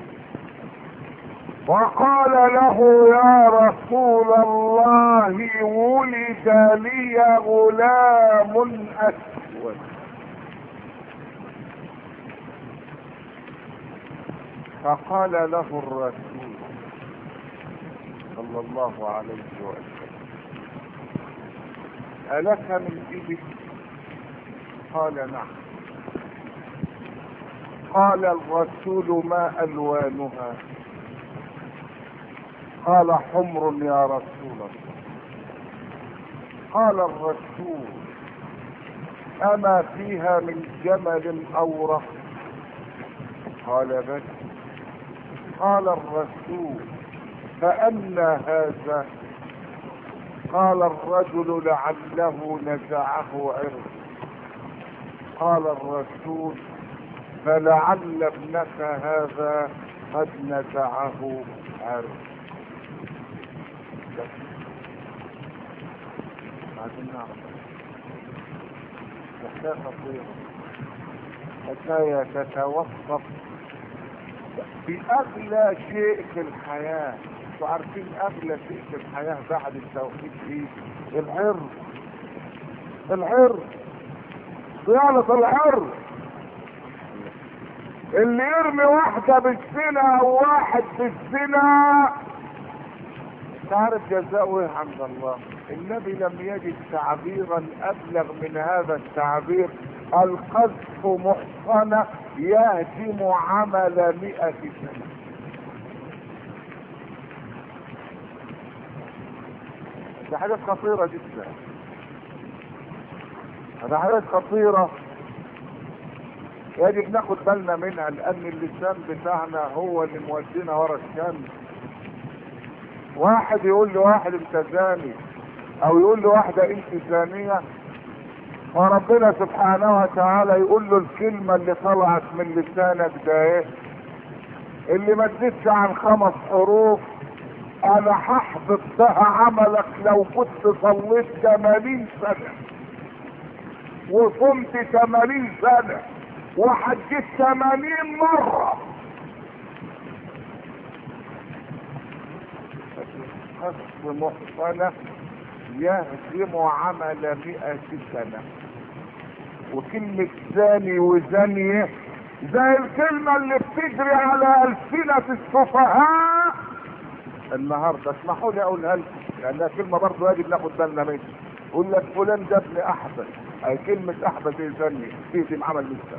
وقال له يا رسول الله ولد لي غلام اسود فقال له الرسول صلى الله عليه وسلم ألك من إبل قال نعم قال الرسول ما ألوانها قال حمر يا رسول الله قال الرسول أما فيها من جمل أورق قال بل قال الرسول فأنا هذا قال الرجل لعله نزعه عرض قال الرسول فلعل ابنك هذا قد نزعه عرض عايزين نعرف حكاية خطيرة حكاية تتوقف في أغلى شيء في الحياة انتوا عارفين أغلى شيء في الحياة بعد التوحيد ايه؟ العرض العرض صيانة العرض اللي يرمي واحدة بالزنا او واحد بالزنا تعرف جزاؤه ايه عند الله النبي لم يجد تعبيرا ابلغ من هذا التعبير القذف محصنة يهدم عمل مئة سنة دي حاجات خطيرة جدا هذا حاجات خطيرة يجب ناخد بالنا منها لان اللسان بتاعنا هو اللي مودينا ورا الشمس واحد يقول لواحد انت زاني او يقول لواحدة انت زانية وربنا سبحانه وتعالى يقول له الكلمة اللي طلعت من لسانك ده ايه اللي ما تزيدش عن خمس حروف انا هحبط بها عملك لو كنت صليت 80 سنة وصمت 80 سنة وحجيت 80 مرة خصف محصنة يهدم عمل مئة سنة وكلمة زاني وزانية زي الكلمة اللي بتجري على ألسنة السفهاء النهارده اسمحوا لي اقولها لكم لانها كلمة برضه يجب ناخد بالنا منها يقول لك فلان ده ابن احبس اي كلمة احبس ايه زانية تهدم عمل لسه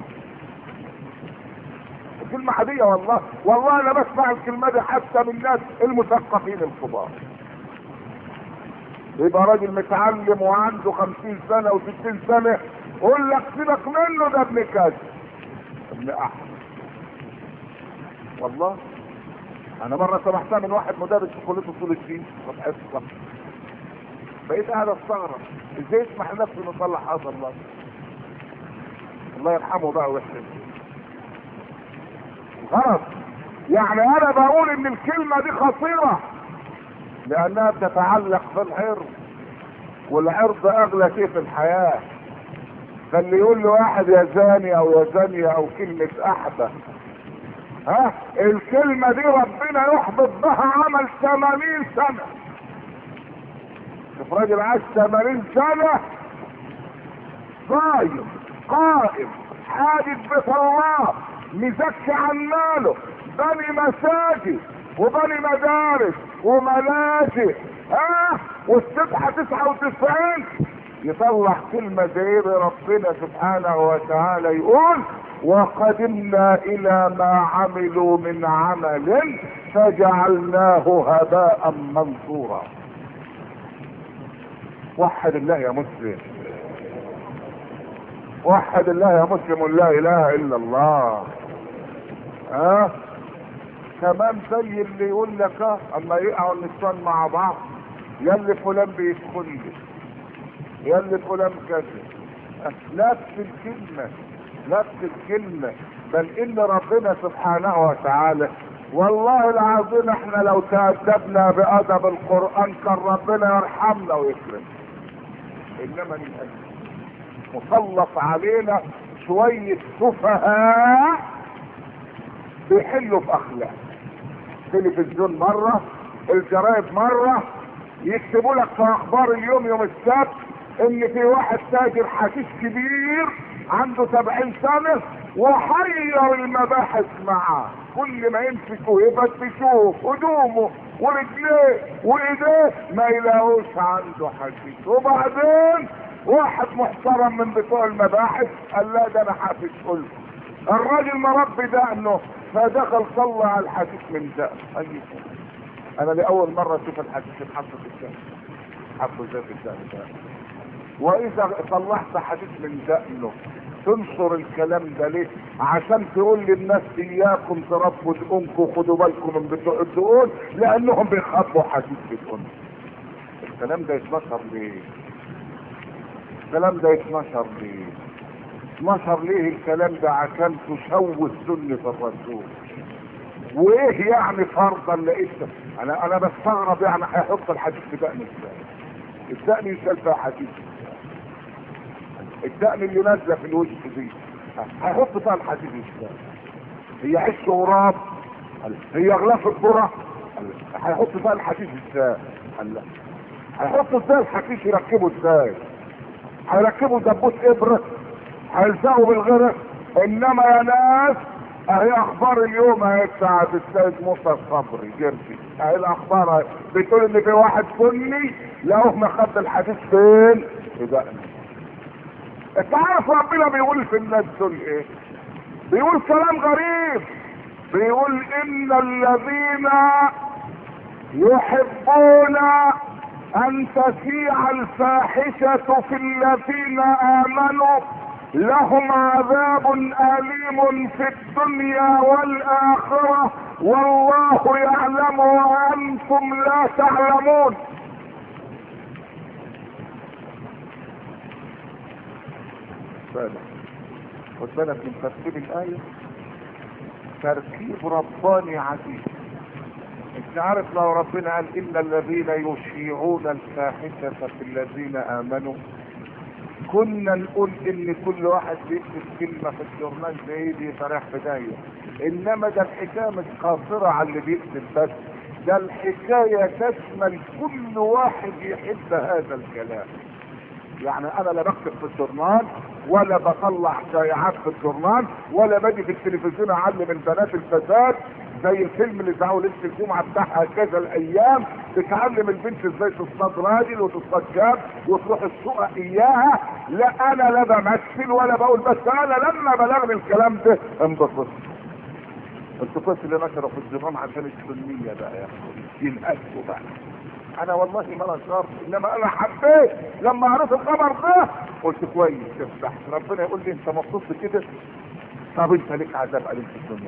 كلمة عادية والله والله انا بسمع الكلمة دي حتى من الناس المثقفين الكبار يبقى راجل متعلم وعنده خمسين سنة وستين سنة يقول لك سيبك منه ده ابن كذا ابن احمد والله انا مرة سمعتها من واحد مدرس في كلية اصول الدين طب حفظة بقيت قاعد استغرب ازاي يسمح لنفسه انه يصلح هذا الله الله يرحمه بقى ويحسن غلط يعني انا بقول ان الكلمة دي خطيرة لانها بتتعلق بالعرض والعرض اغلى شيء في الحياة فاللي يقول له واحد يا زاني او يا زانية او كلمة احدى ها الكلمة دي ربنا يحبط بها عمل 80 سنة شوف راجل عاش 80 سنة صايم قائم حاجز بيت الله مزكي عن ماله بني مساجد وبني مدارس وملاجئ ها والسبحة 99 يطلع كلمة زي دي ربنا سبحانه وتعالى يقول وقدمنا الى ما عملوا من عمل فجعلناه هباء منصورا وحد الله يا مسلم وحد الله يا مسلم لا اله الا الله ها أه؟ كمان زي اللي يقول لك اه اما يقعوا النسوان مع بعض يلي فلان بيدخل لي يلي فلان كذا نفس الكلمة نفس الكلمة بل ان ربنا سبحانه وتعالى والله العظيم احنا لو تأدبنا بأدب القرآن كان ربنا يرحمنا ويكرم انما للأسف مسلط علينا شوية سفهاء بيحلوا في اخلاق تلفزيون مرة الجرايد مرة يكتبوا لك في اخبار اليوم يوم السبت ان في واحد تاجر حشيش كبير عنده سبعين سنة وحير المباحث معاه كل ما يمسكوا يفتشوه هدومه ورجليه وايديه ما يلاقوش عنده حشيش وبعدين واحد محترم من بتوع المباحث قال لا ده انا حافظ قلت الراجل مربي دقنه فدخل صلى على الحشيش من دقن اي انا لاول مرة اشوف الحشيش اتحط في الدقن حطه زي في الدقن ده واذا طلعت حديث من دقنه تنشر الكلام ده ليه عشان تقول للناس اياكم تربوا دقونكم خدوا بالكم من بتوع الدقون لانهم بيخبوا حديث بدقون الكلام ده يتنشر ليه الكلام ده يتنشر ليه نشر ليه الكلام ده عشان تشوه سنة الرسول وايه يعني فرضا لقيت انا انا بستغرب يعني هيحط الحديث في دقن ازاي الدقن يسال فيها حديث الدقن اللي نازله في الوجه دي هيحط فيها الحديث ازاي هي عش غراب هي غلاف الذره هيحط فيها الحديث ازاي الله هيحطوا ازاي الحشيش يركبوا ازاي هيركبوا دبوس ابره هيلزقوا بالغرق انما يا ناس اهي اخبار اليوم اهي بتاعت السيد موسى الصبري جرسي اهي الاخبار اهي بتقول ان في واحد سني لقوه مخد الحديث فين؟ في دقن انت عارف ربنا بيقول في الناس دول ايه؟ بيقول كلام غريب بيقول ان الذين يحبون ان تشيع الفاحشة في الذين امنوا لهم عذاب اليم في الدنيا والاخرة والله يعلم وانتم لا تعلمون بالك خد بالك من ترتيب الايه ترتيب رباني عجيب انت عارف لو ربنا قال ان الذين يشيعون الفاحشة في الذين امنوا كنا نقول ان كل واحد بيكتب كلمة في الجورنال زي دي فرح بداية انما ده الحكاية مش قاصرة على اللي بيكتب بس ده الحكاية تشمل كل واحد يحب هذا الكلام يعني انا لا بكتب في الجورنال ولا بطلع شائعات في الجورنال ولا باجي في التلفزيون اعلم البنات الفساد زي الفيلم اللي زعوا ليله الجمعه بتاعها كذا الايام بتعلم البنت ازاي تصطاد راجل وتصطاد شاب وتروح السوق اياها لا انا لا بمثل ولا بقول بس انا لما بلغني الكلام ده انبسط التفاصيل اللي نشروا في الجرام عشان السنيه بقى يا اخوي ينقسوا بقى انا والله ما انا شرط انما انا حبيت لما قريت الخبر ده قلت كويس تفتح ربنا يقول لي انت مبسوط كده طب انت ليك عذاب عليك في الدنيا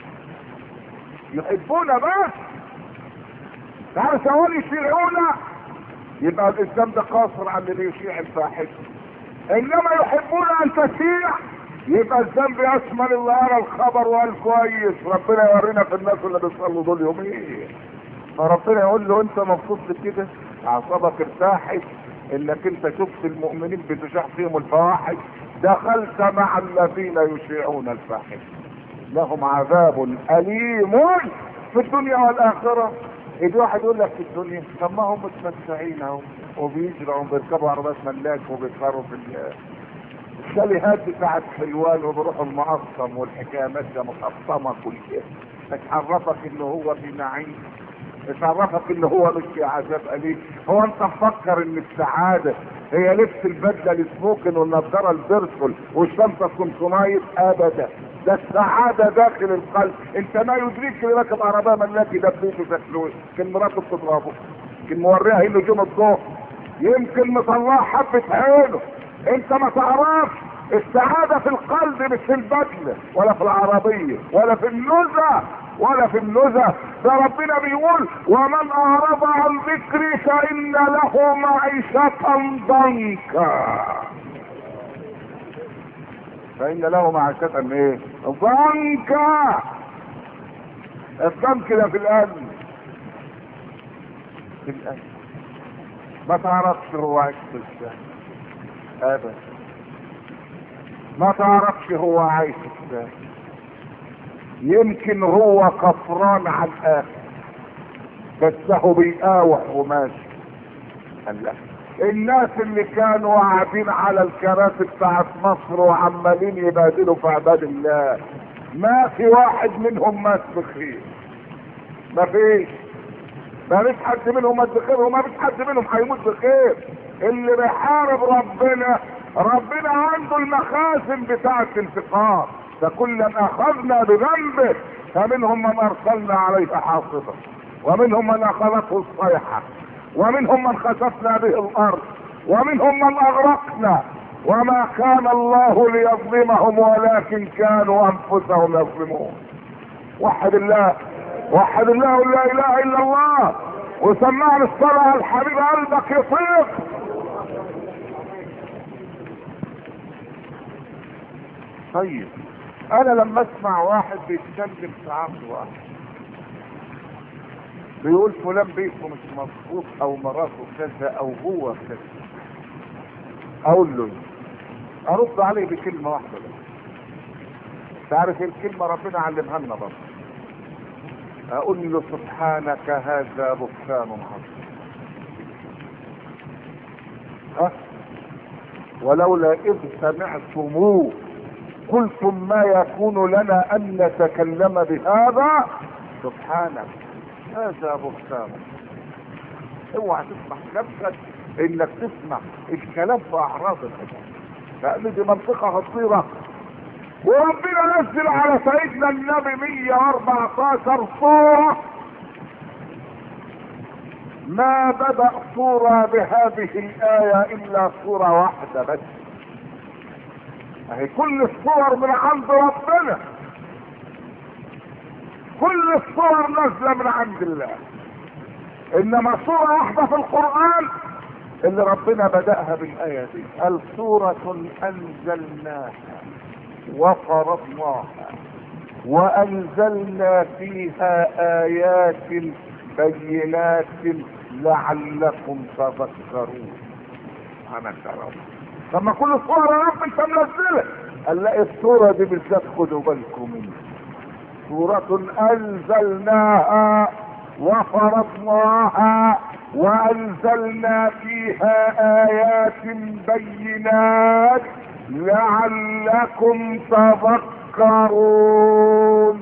يحبونا بس تعالوا ثواني يشيعونا يبقى الاسلام ده قاصر على اللي يشيع الفاحشه انما يحبون ان تشيع يبقى الذنب يشمل اللي قرا الخبر وقال كويس ربنا يورينا في الناس اللي بيصلوا دول يومين فربنا يقول له انت مبسوط كده اعصابك ارتاحت انك انت شفت المؤمنين بتشاع فيهم الفواحش دخلت مع الذين يشيعون الفاحشه لهم عذاب اليم في الدنيا والاخره يجي واحد يقول لك في الدنيا طب ما هم متمتعين اهو وبيجروا وبيركبوا عربيات ملاك وبيسهروا في الشاليهات بتاعت حلوان وبيروحوا المعصم والحكايه ماشيه مقطمه كلها تعرفك ان هو في نعيم تعرفك ان هو مش في عذاب اليم هو انت مفكر ان السعاده هي لبس البدله السموكن والنضاره البرسل والشمس الكمسونايت ابدا ده السعاده داخل القلب انت ما يدريك اللي راكب عربيه ملاكي ده بيته شكله كان مراته بتضربه كان موريها هي نجوم الضوء يمكن مطلعها حبه عينه انت ما تعرفش السعادة في القلب مش في البدلة ولا في العربية ولا في النزة ولا في النزة ده ربنا بيقول ومن اعرض عن ذكري فان له معيشة ضنكا فان له معيشة ايه ضنكا الضنك ده في القلب في القلب ما تعرفش هو عايش في الشهر ابدا ما تعرفش هو عايش ازاي يمكن هو كفران على الاخر بس هو بيقاوح وماشي الله الناس اللي كانوا قاعدين على الكراسي بتاعت مصر وعمالين يبادلوا في عباد الله ما في واحد منهم مات بخير ما فيش ما فيش حد منهم مات بخير وما فيش حد منهم هيموت بخير اللي بيحارب ربنا ربنا عنده المخازن بتاعة الانتقام فكلا اخذنا بذنبه فمنهم من ارسلنا عليه حاصبا ومنهم من اخذته الصيحة ومنهم من خسفنا به الارض ومنهم من اغرقنا وما كان الله ليظلمهم ولكن كانوا انفسهم يظلمون وحد الله وحد الله لا اله الا الله وسمعنا الصلاة على الحبيب قلبك يطيق طيب انا لما اسمع واحد بيتكلم في عقد واحد بيقول فلان بيته مش مظبوط او مراته كذا او هو كذا اقول له إيه؟ ارد عليه بكلمه واحده بس تعرف الكلمه ربنا علمها لنا برضه اقول له سبحانك هذا بهتان عظيم ها ولولا اذ سمعتموه قلتم ما يكون لنا ان نتكلم بهذا سبحانك هذا بهتان اوعى تسمح نفسك انك تسمع الكلام في اعراض الحجاب لان دي منطقه خطيره وربنا نزل على سيدنا النبي 114 صورة ما بدأ صورة بهذه الآية إلا صورة واحدة بس أهي كل الصور من عند ربنا كل الصور نازلة من عند الله إنما صورة واحدة في القرآن اللي ربنا بدأها بالآية دي قال سورة أنزلناها وفرضناها وانزلنا فيها ايات بينات لعلكم تذكرون انا كرم لما كل صورة يا رب انت منزلها قال لا الصورة دي بالذات خدوا بالكم منها سورة انزلناها وفرضناها وانزلنا فيها ايات بينات لعلكم تذكرون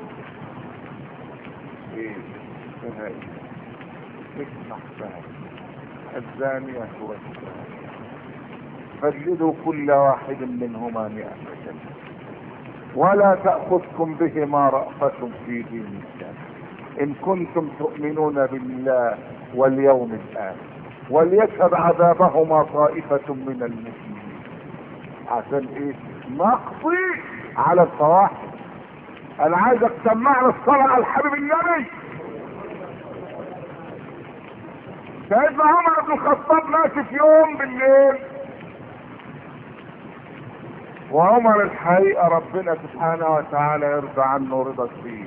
ايه ايه اسمع بقى الزانية والزانية فاجلدوا كل واحد منهما مئة جلدة ولا تأخذكم بهما رأفة في دين الله إن كنتم تؤمنون بالله واليوم الآخر وليشهد عذابهما طائفة من المسلمين عشان ايه نقضي على الفواحش انا عايزك تسمعني الصلاة على الحبيب النبي سيدنا عمر بن الخطاب ماشي في يوم بالليل وعمر الحقيقة ربنا سبحانه وتعالى يرضى عنه رضا كبير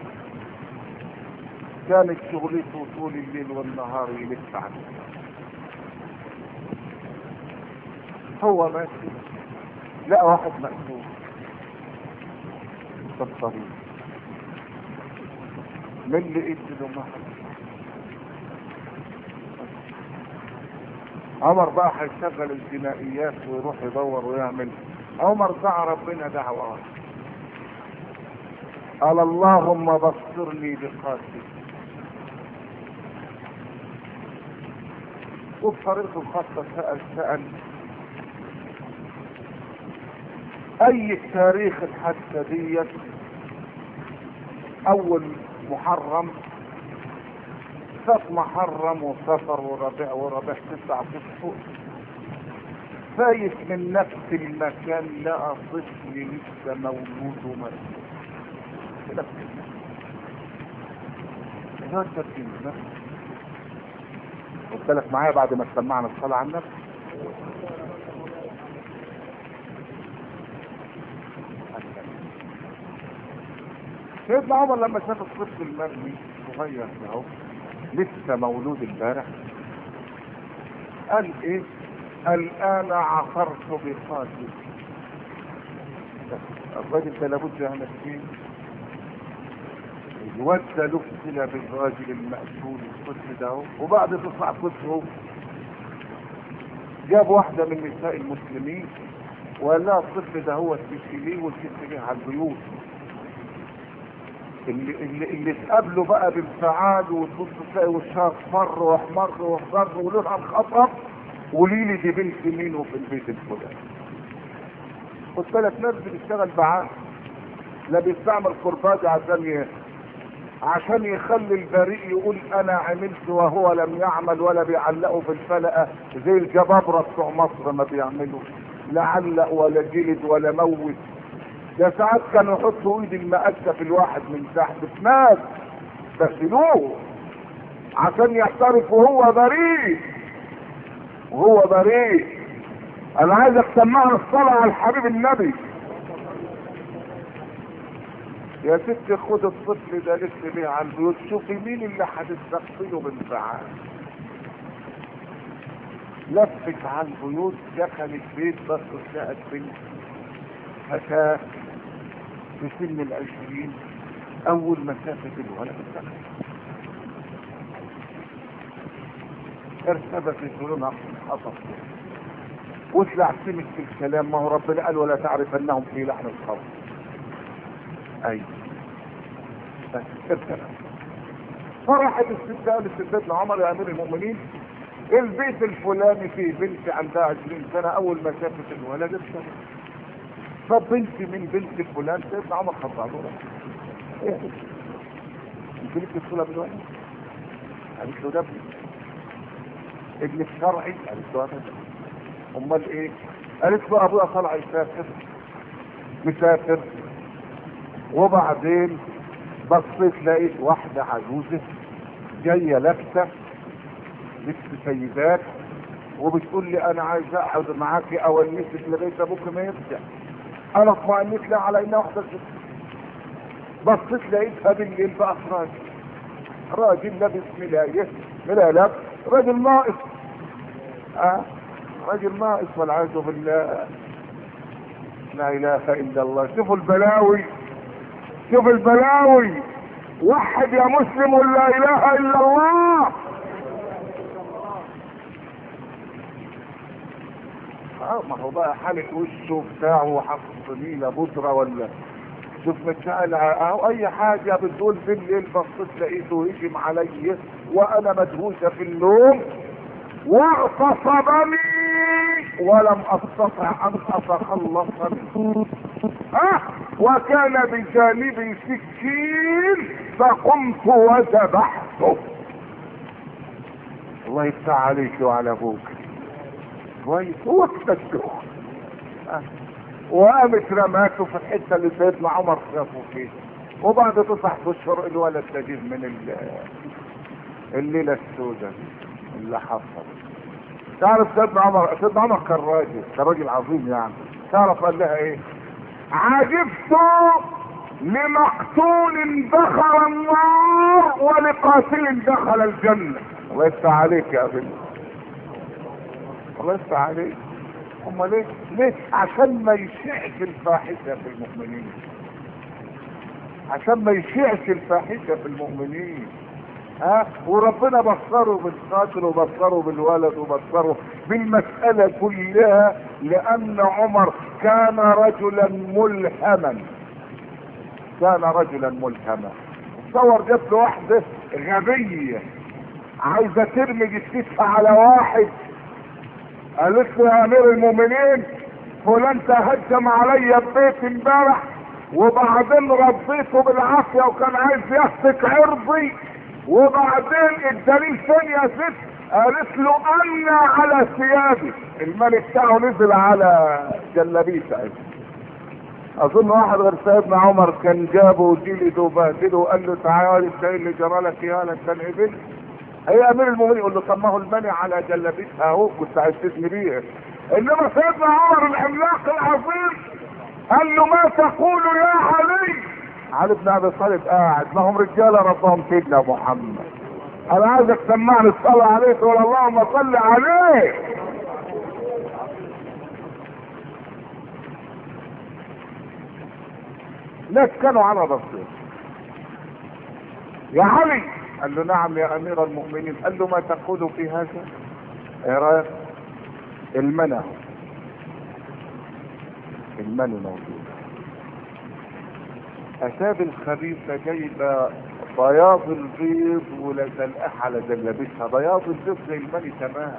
كانت شغلته طول الليل والنهار يلف عنه هو ماشي لقى واحد مقتول في الطريق من اللي له محل عمر بقى هيشغل الجنائيات ويروح يدور ويعمل عمر دعا ربنا دعوة قال اللهم بصرني بقاتل وبطريقه الخاصة سأل سأل اي تاريخ الحادثه ديت اول محرم فات محرم وسفر وربيع وربيع تسع اشهر فايت من نفس المكان لقى طفل لسه مولود ومات في نفس المكان ده ترتيب نفس قلت لك معايا بعد ما سمعنا الصلاه على النبي سيدنا عمر لما شاف الطفل المرمي صغير اهو لسه مولود امبارح قال ايه الان عثرت بقاتل الراجل ده لابد يعمل فيه الواد ده لفل بالراجل المقتول الطفل ده اهو وبعد تسع اشهر جاب واحدة من نساء المسلمين وقال لها الطفل ده هو تشيليه وتشيليه على البيوت اللي اللي اللي تقابله بقى بانفعال وتبص تلاقي وشها اصفر واحمر واخضر ولونها انخطر قولي لي دي بنت مين وفي البيت الفلاني خد بالك ناس بتشتغل معاه لا بيستعمل كرباج عشان ي... عشان يخلي البريء يقول انا عملت وهو لم يعمل ولا بيعلقوا في الفلقه زي الجبابره بتوع مصر ما بيعملوا لا علق ولا جلد ولا موت ده ساعات كانوا يحطوا ايد المقاسه في الواحد من تحت في ناس بسلوه عشان يعترف وهو بريء وهو بريء انا عايزك تسمعنا الصلاة على الحبيب النبي يا ست خد الطفل ده لف بيه على البيوت شوفي مين اللي هتستقبله بانفعال لفت على البيوت دخلت بيت بس لقت بنت فتاة في سن العشرين أول ما شافت الولد دخل ارتبت يقولون حصل وطلع سمك في الكلام ما هو ربنا قال ولا تعرف انهم في لحن القول اي بس ارتبت فرحت الست قالت سيدنا عمر يا امير المؤمنين البيت الفلاني فيه بنت عندها 20 سنه اول ما شافت الولد ارتبت طب بنت من بنت فلان سيدنا عمر خطأ له ايه انت ليك تدخلها بالولد قالت له ده ابني ابن الشرعي قالت له هذا امال ايه قالت له ابويا طلع يسافر مسافر وبعدين بصيت لقيت واحدة عجوزة جاية لابسة لبس سيدات وبتقول لي انا عايز اقعد معاكي اونسك لغايه ابوك ما يرجع انا اطمئنت لها على انها واحده ست بصيت لقيتها بالليل بقى راجل راجل لابس ملايه ملايه لابس راجل ناقص اه راجل ناقص والعياذ بالله لا اله الا الله شوفوا البلاوي شوف البلاوي وحد يا مسلم لا اله الا الله اه ما هو بقى حالة وشه بتاعه وحط طويلة بودرة ولا شوف متشعل او اي حاجة بتقول بالليل بصيت لقيته هجم علي وانا مدهوشة في النوم واغتصبني ولم استطع ان اتخلص منه ها وكان بجانبي سكين فقمت وذبحته الله يفتح عليك وعلى ابوك كويس هو التشوه وقامت رماته في الحته اللي سيدنا عمر شافه فيها وبعد تسع اشهر الولد تجيب من الليله السوداء اللي حصل تعرف سيدنا عمر سيدنا عمر كان راجل كان راجل عظيم يعني تعرف قال لها ايه عجبت لمقتول دخل النار ولقاتل دخل الجنه الله يفتح عليك يا ابني الله يفتح عليك هم ليه ليه عشان ما يشعش الفاحشه في المؤمنين عشان ما يشعش الفاحشه في المؤمنين ها وربنا بصره بالقاتل وبصره بالولد وبصره بالمسألة كلها لأن عمر كان رجلا ملهما كان رجلا ملهما تصور جت له واحدة غبية عايزة ترمي جثتها على واحد قالت له يا امير المؤمنين فلان تهجم عليا ببيت امبارح وبعدين رضيته بالعافية وكان عايز يهتك عرضي وبعدين الدليل فين يا ست قالت له انا على ثيابي الملك بتاعه نزل على جلابيته اظن واحد غير سيدنا عمر كان جابه وجلده وبهدله وقال له تعالى انت ايه اللي جرى لك يا انت انقبل هي امير المؤمنين يقول له طب ما هو المنع على جلابيتها اهو كنت عايز تسمي بيه انما سيدنا عمر العملاق العظيم قال له ما تقول يا علي علي بن ابي طالب قاعد ما هم رجاله ربهم سيدنا محمد انا عايزك تسمعني الصلاه عليه تقول اللهم صل عليه ناس كانوا على بصير يا علي قال له نعم يا امير المؤمنين قال له ما تقول في هذا ايه رايك المنى المنى موجود اتاب الخبيثة جايبة بياض البيض ولزلقها على جلبتها بياض البيض زي المني تمام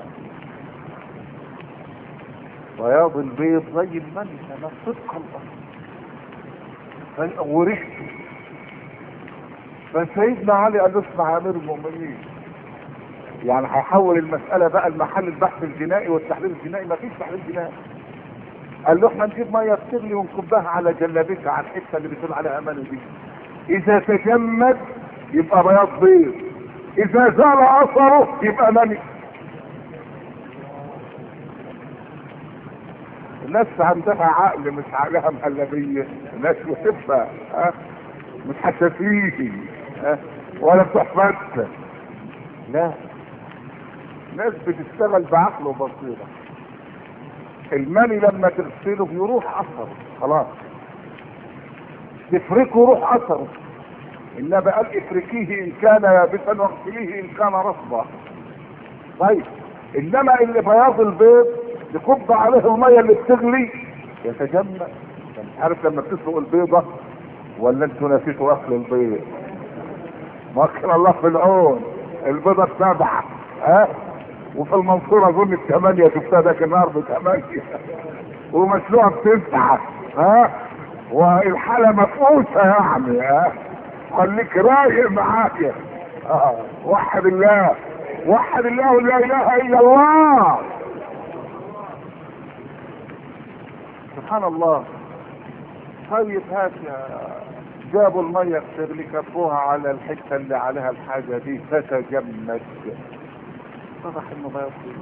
بياض البيض زي المني تمام صدق الله وريحته فسيدنا علي قال له اسمع يا امير المؤمنين يعني هيحول المسألة بقى المحل البحث الجنائي والتحليل الجنائي مفيش تحليل جنائي قال له احنا نجيب ميه تغلي ونكبها على جلابتها على الحته اللي بتقول عليها امانه دي اذا تجمد يبقى بياض بيض اذا زال اثره يبقى مني الناس عندها عقل مش عقلها مهلبيه الناس بتبقى ها مش حساسيه ها؟ ولا بتوع فتة لا ناس بتشتغل بعقل وبصيرة المني لما تغسله يروح اثره خلاص تفركه يروح اثره انما قال افركيه ان كان يابسا واغسليه ان كان رطبا طيب انما اللي بياض البيض تكب عليه الميه اللي بتغلي يتجمد انت مش عارف لما بتسلق البيضه ولا انتوا نسيتوا اكل البيض مكن الله في العون البيضه بسبعه ها وفي المنصوره اظن الثمانيه شفتها ذاك النهار بثمانيه ومسلوقه بتسعه ها والحاله مفقوسه يعني ها خليك رايق معاك اه وحد الله وحد الله ولا اله الا الله سبحان الله طيب هات يا جابوا الميه اللي كبوها على الحته اللي عليها الحاجه دي فتجمد اتضح انه ما يصير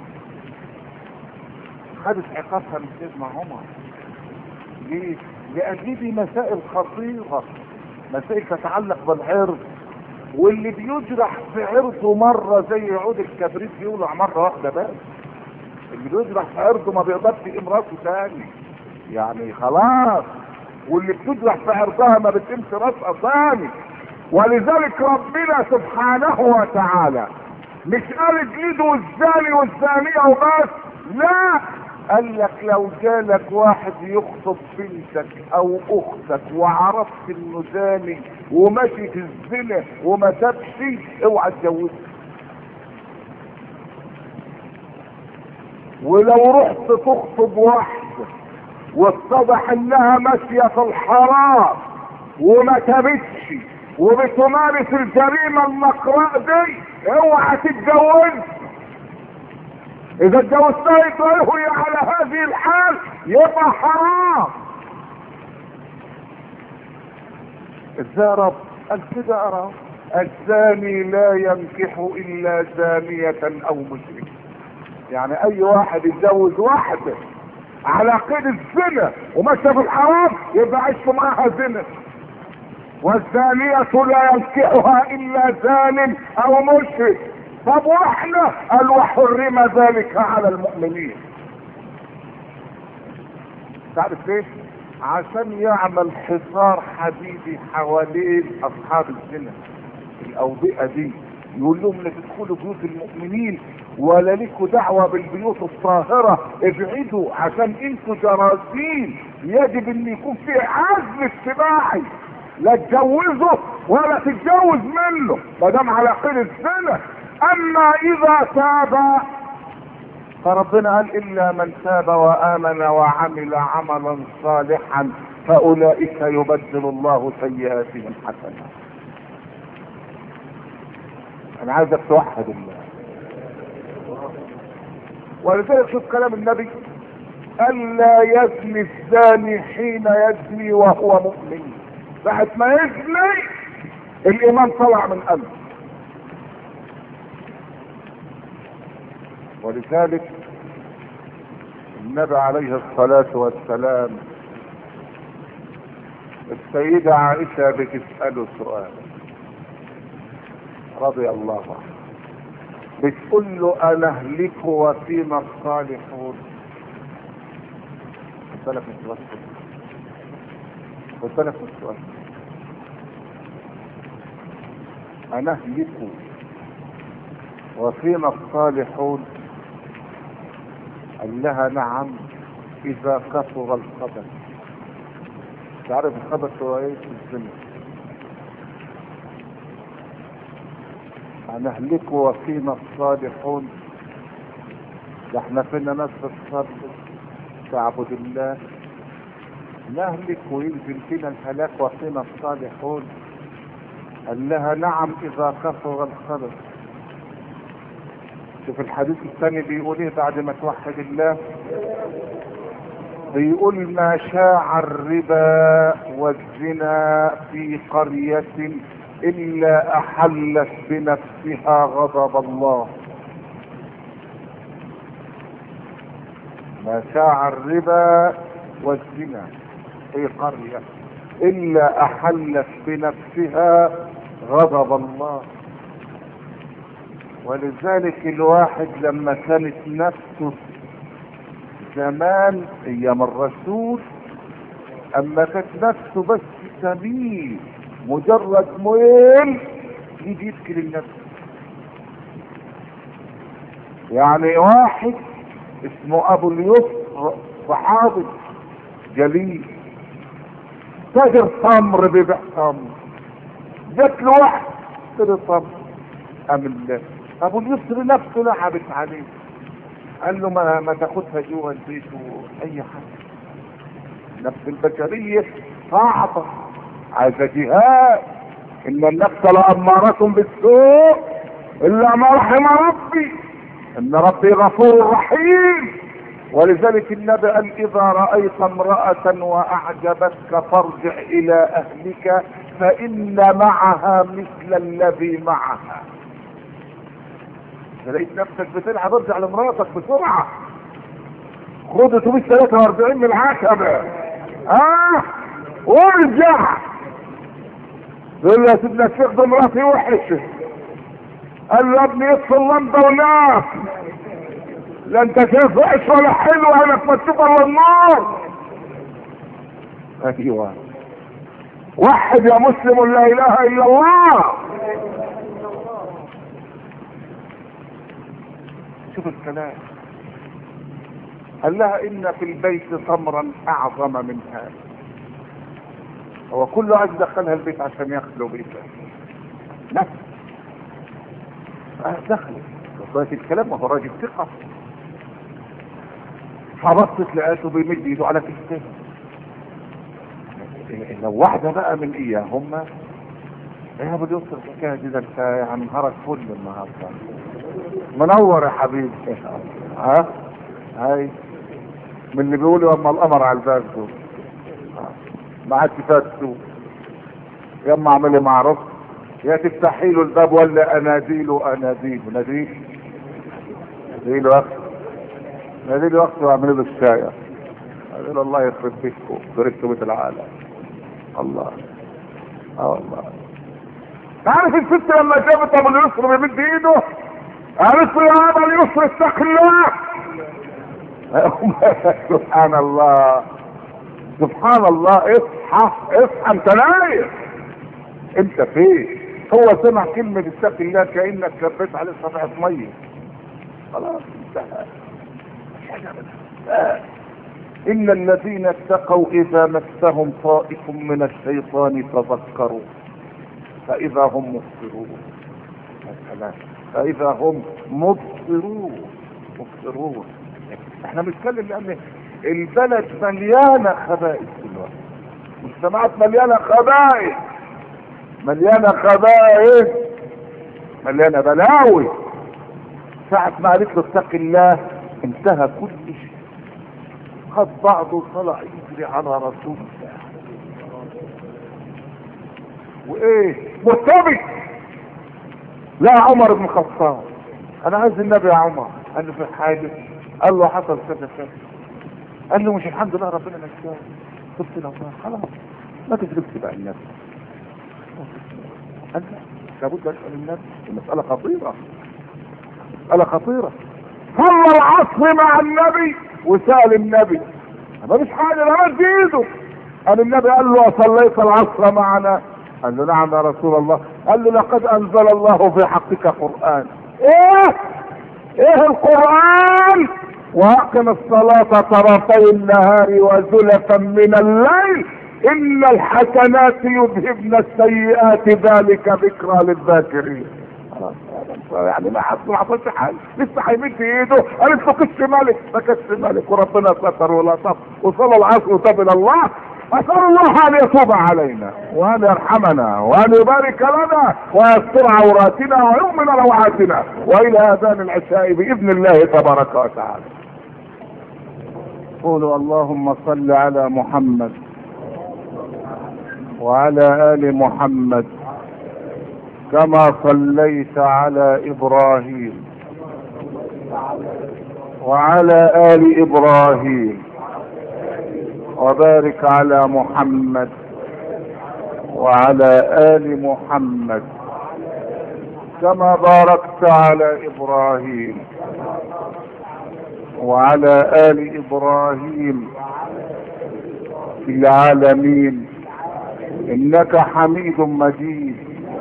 خدت عقابها من سيدنا عمر ليه؟ لان دي مسائل خطيره مسائل تتعلق بالعرض واللي بيجرح في عرضه مره زي عود الكبريت يولع مره واحده بس اللي بيجرح في عرضه ما بيقدرش يقيم راسه تاني يعني خلاص واللي بتجرح في عرضها ما بتقيمش راسها تاني ولذلك ربنا سبحانه وتعالى مش قال اجلدوا الزاني والزانية وبس لا قال لك لو جالك واحد يخطب بنتك او اختك وعرفت انه زاني وماشي في الزنا وما تبشي اوعى تجوزه ولو رحت تخطب واحدة واتضح انها ماشية في الحرام وما تبتش وبتمارس الجريمة المقراء دي اوعى تتجوز اذا اتجوزتها يبقى هي على هذه الحال يبقى حرام ازاي يا رب قال كده ارى الزاني لا ينكح الا زانية او مشرك يعني اي واحد يتجوز واحدة على قيد الزنا وماشية في الحرام يبقى عشت معاها زنا والزانية لا ينكحها الا زان او مشرك طب واحنا قال وحرم ذلك على المؤمنين تعرف ليه عشان يعمل حصار حديدي حوالين اصحاب الزنا الاوبئة دي يقول لهم لا تدخلوا بيوت المؤمنين ولا لكم دعوة بالبيوت الطاهرة ابعدوا عشان انتوا جراثيم يجب ان يكون في عزل اجتماعي لا تجوزه ولا تتجوز منه ما دام على قيد الزنا اما اذا تاب فربنا قال الا من تاب وامن وعمل عملا صالحا فاولئك يبدل الله سيئاتهم حسنات انا عايزك توحد الله ولذلك شوف كلام النبي الا يزني الزاني حين يزني وهو مؤمن بعد ما يزني الايمان طلع من قلبه ولذلك النبي عليه الصلاة والسلام السيدة عائشة بتسأله سؤال رضي الله عنه بتقول له انا اهلك وفينا الصالحون خد بالك من السؤال خد بالك من السؤال انا اهلك وفينا الصالحون قال لها نعم اذا كثر الخبث تعرف الخبث هو ايه الزنا هنهلك وفينا الصالحون ده احنا فينا ناس بتصلي تعبد الله نهلك وينزل فينا الهلاك وفينا الصالحون قال لها نعم اذا كثر الخبث شوف الحديث الثاني بيقول ايه بعد ما توحد الله بيقول ما شاع الربا والزنا في قرية الا احلت بنفسها غضب الله ما شاع الربا والزنا في قرية الا احلت بنفسها غضب الله ولذلك الواحد لما كانت نفسه زمان ايام الرسول اما كانت نفسه بس سبيل مجرد ميل يجي يبكي للنفس يعني واحد اسمه ابو اليسر صحابي جليل تاجر تمر بيبيع تمر جات له واحد اشتري تمر قام ال- ابو اليسر نفسه لعبت عليه قال له ما, ما تاخدها جوه البيت واي حاجه نفس البشريه صعبه عايزه جهاد ان النفس لاماره بالسوء الا ما رحم ربي ان ربي غفور رحيم ولذلك النبي قال اذا رايت امراه واعجبتك فارجع الى اهلك فان معها مثل الذي معها إذا لقيت نفسك بتلعب ارجع لمراتك بسرعه خد اتوبيس 43 من العتبه اه وارجع يقول له يا سيدنا الشيخ ده مراتي وحشه قال له يا ابني يطفي اللمبه ونام لا انت شايف وحش ولا حلو انك ما تشوف الا النار ايوه وحد يا مسلم لا اله الا الله شوف الكلام قال لها ان في البيت تمرا اعظم من هذا هو كله عايز يدخلها البيت عشان ياخذوا بيتها لا آه دخلت بس الكلام ما هو راجل ثقة فبصت لقيته بيمد ايده على كتفها لو واحدة بقى من اياهم يا ابو اليسر الحكاية دي ده انت يعني نهارك فل النهارده منور يا حبيبي ها هاي من اللي بيقولوا اما القمر على الباب دول ما عادش فاتوا يا اما اعملي معروف يا تفتحي له الباب ولا اناديله اناديله ناديله ناديله يا اخي ناديله يا اخي واعملي له الشاي قال الله يخرب بيتكم دركتوا بيت العالم الله اه والله تعرف الست لما جابت ابو اليسر بيمد ايده قالت له يا ابا اليسر اتق الله سبحان الله سبحان الله اصحى اصحى انت نايم انت فين هو سمع كلمة اتق الله كأنك كبيت عليه صفحة مية خلاص انتهى آه. إن الذين اتقوا إذا مسهم طائف من الشيطان تذكروا فإذا هم مبصرون يا سلام. فإذا هم مبصرون مبصرون احنا بنتكلم لأن البلد مليانة خبائث دلوقتي مجتمعات مليانة خبائث مليانة خبائث مليانة بلاوي ساعة ما قالت له اتق الله انتهى كل شيء خد بعضه وطلع يجري على رسول الله وايه مرتبط لا عمر بن الخطاب انا عايز النبي يا عمر قال له في حاجه قال له حصل كذا كذا قال له مش الحمد لله ربنا نجاه قلت له الله خلاص ما تجربش بقى النبي انت لابد اسال النبي المساله خطيره مساله خطيره صلى العصر مع النبي وسال النبي ما فيش حاجه ده مد ايده قال النبي قال له اصليت العصر معنا قال له نعم يا رسول الله قال له لقد انزل الله في حقك قران ايه ايه القران واقم الصلاة طرفي النهار وزلفا من الليل ان الحسنات يذهبن السيئات ذلك ذكرى للذاكرين خلاص يعني ما حصل ما حصلش حاجه لسه هيمد ايده قالت له كش مالك ما كش مالك وربنا ستر ولا طف وصلى العصر وتاب الى الله اسال الله ان يتوب علينا وان يرحمنا وان يبارك لنا ويستر عوراتنا ويؤمن روعاتنا والى اذان العشاء باذن الله تبارك وتعالى قولوا اللهم صل على محمد وعلى ال محمد كما صليت على ابراهيم وعلى ال ابراهيم وبارك على محمد وعلى آل محمد كما باركت على إبراهيم وعلى آل إبراهيم في العالمين إنك حميد مجيد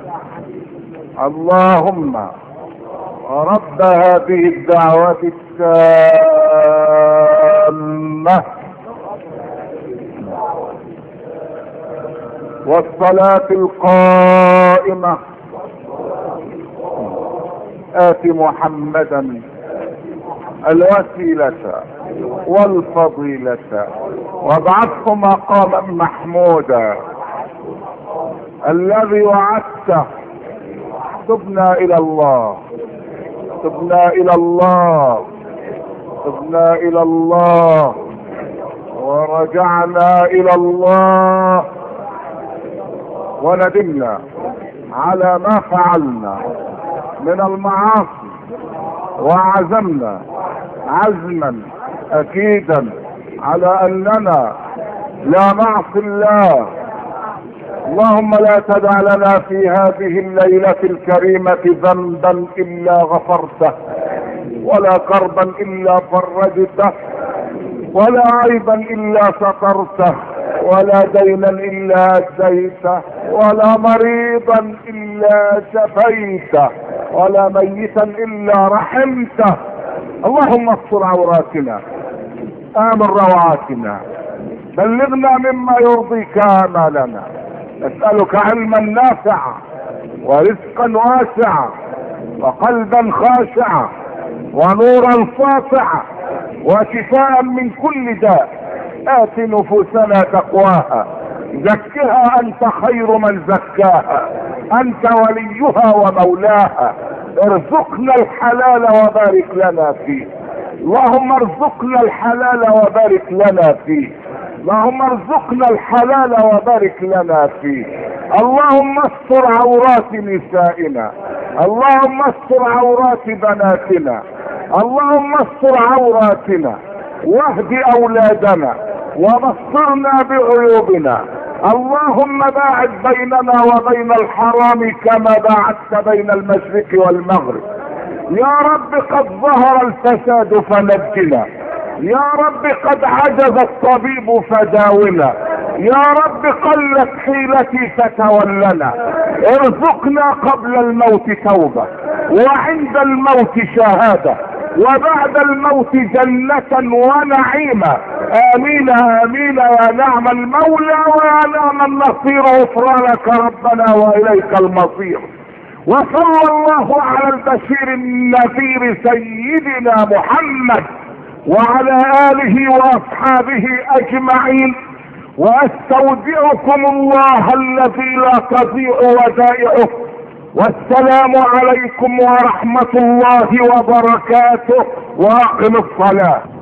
اللهم رب هذه الدعوة التامة والصلاة القائمة آت محمدا الوسيلة والفضيلة وابعثه مقاما محمودا الذي وعدته تبنا الى الله تبنا الى الله تبنا الى الله ورجعنا الى الله وندمنا على ما فعلنا من المعاصي وعزمنا عزما اكيدا على اننا لا نعصي الله اللهم لا تدع لنا في هذه الليلة الكريمة ذنبا الا غفرته ولا كربا الا فرجته ولا عيبا الا سترته ولا دينا الا اديته ولا مريضا الا شفيته ولا ميتا الا رحمته اللهم استر عوراتنا امن روعاتنا بلغنا مما يرضيك امالنا نسألك علما نافعا ورزقا واسعا وقلبا خاشعا ونورا ساطعا وشفاء من كل داء آت نفوسنا تقواها زكها انت خير من زكاها انت وليها ومولاها ارزقنا الحلال وبارك لنا فيه اللهم ارزقنا الحلال وبارك لنا فيه اللهم ارزقنا الحلال وبارك لنا فيه اللهم استر عورات نسائنا اللهم استر عورات بناتنا اللهم استر عوراتنا واهد اولادنا وبصرنا بعيوبنا اللهم باعد بيننا وبين الحرام كما باعدت بين المشرق والمغرب يا رب قد ظهر الفساد فنجنا يا رب قد عجز الطبيب فداونا يا رب قلت حيلتي فتولنا ارزقنا قبل الموت توبة وعند الموت شهادة وبعد الموت جنة ونعيما امين امين يا نعم المولى ويا نعم النصير غفرانك ربنا واليك المصير وصلى الله على البشير النذير سيدنا محمد وعلى اله واصحابه اجمعين واستودعكم الله الذي لا تضيع ودائعه والسلام عليكم ورحمة الله وبركاته واقم الصلاة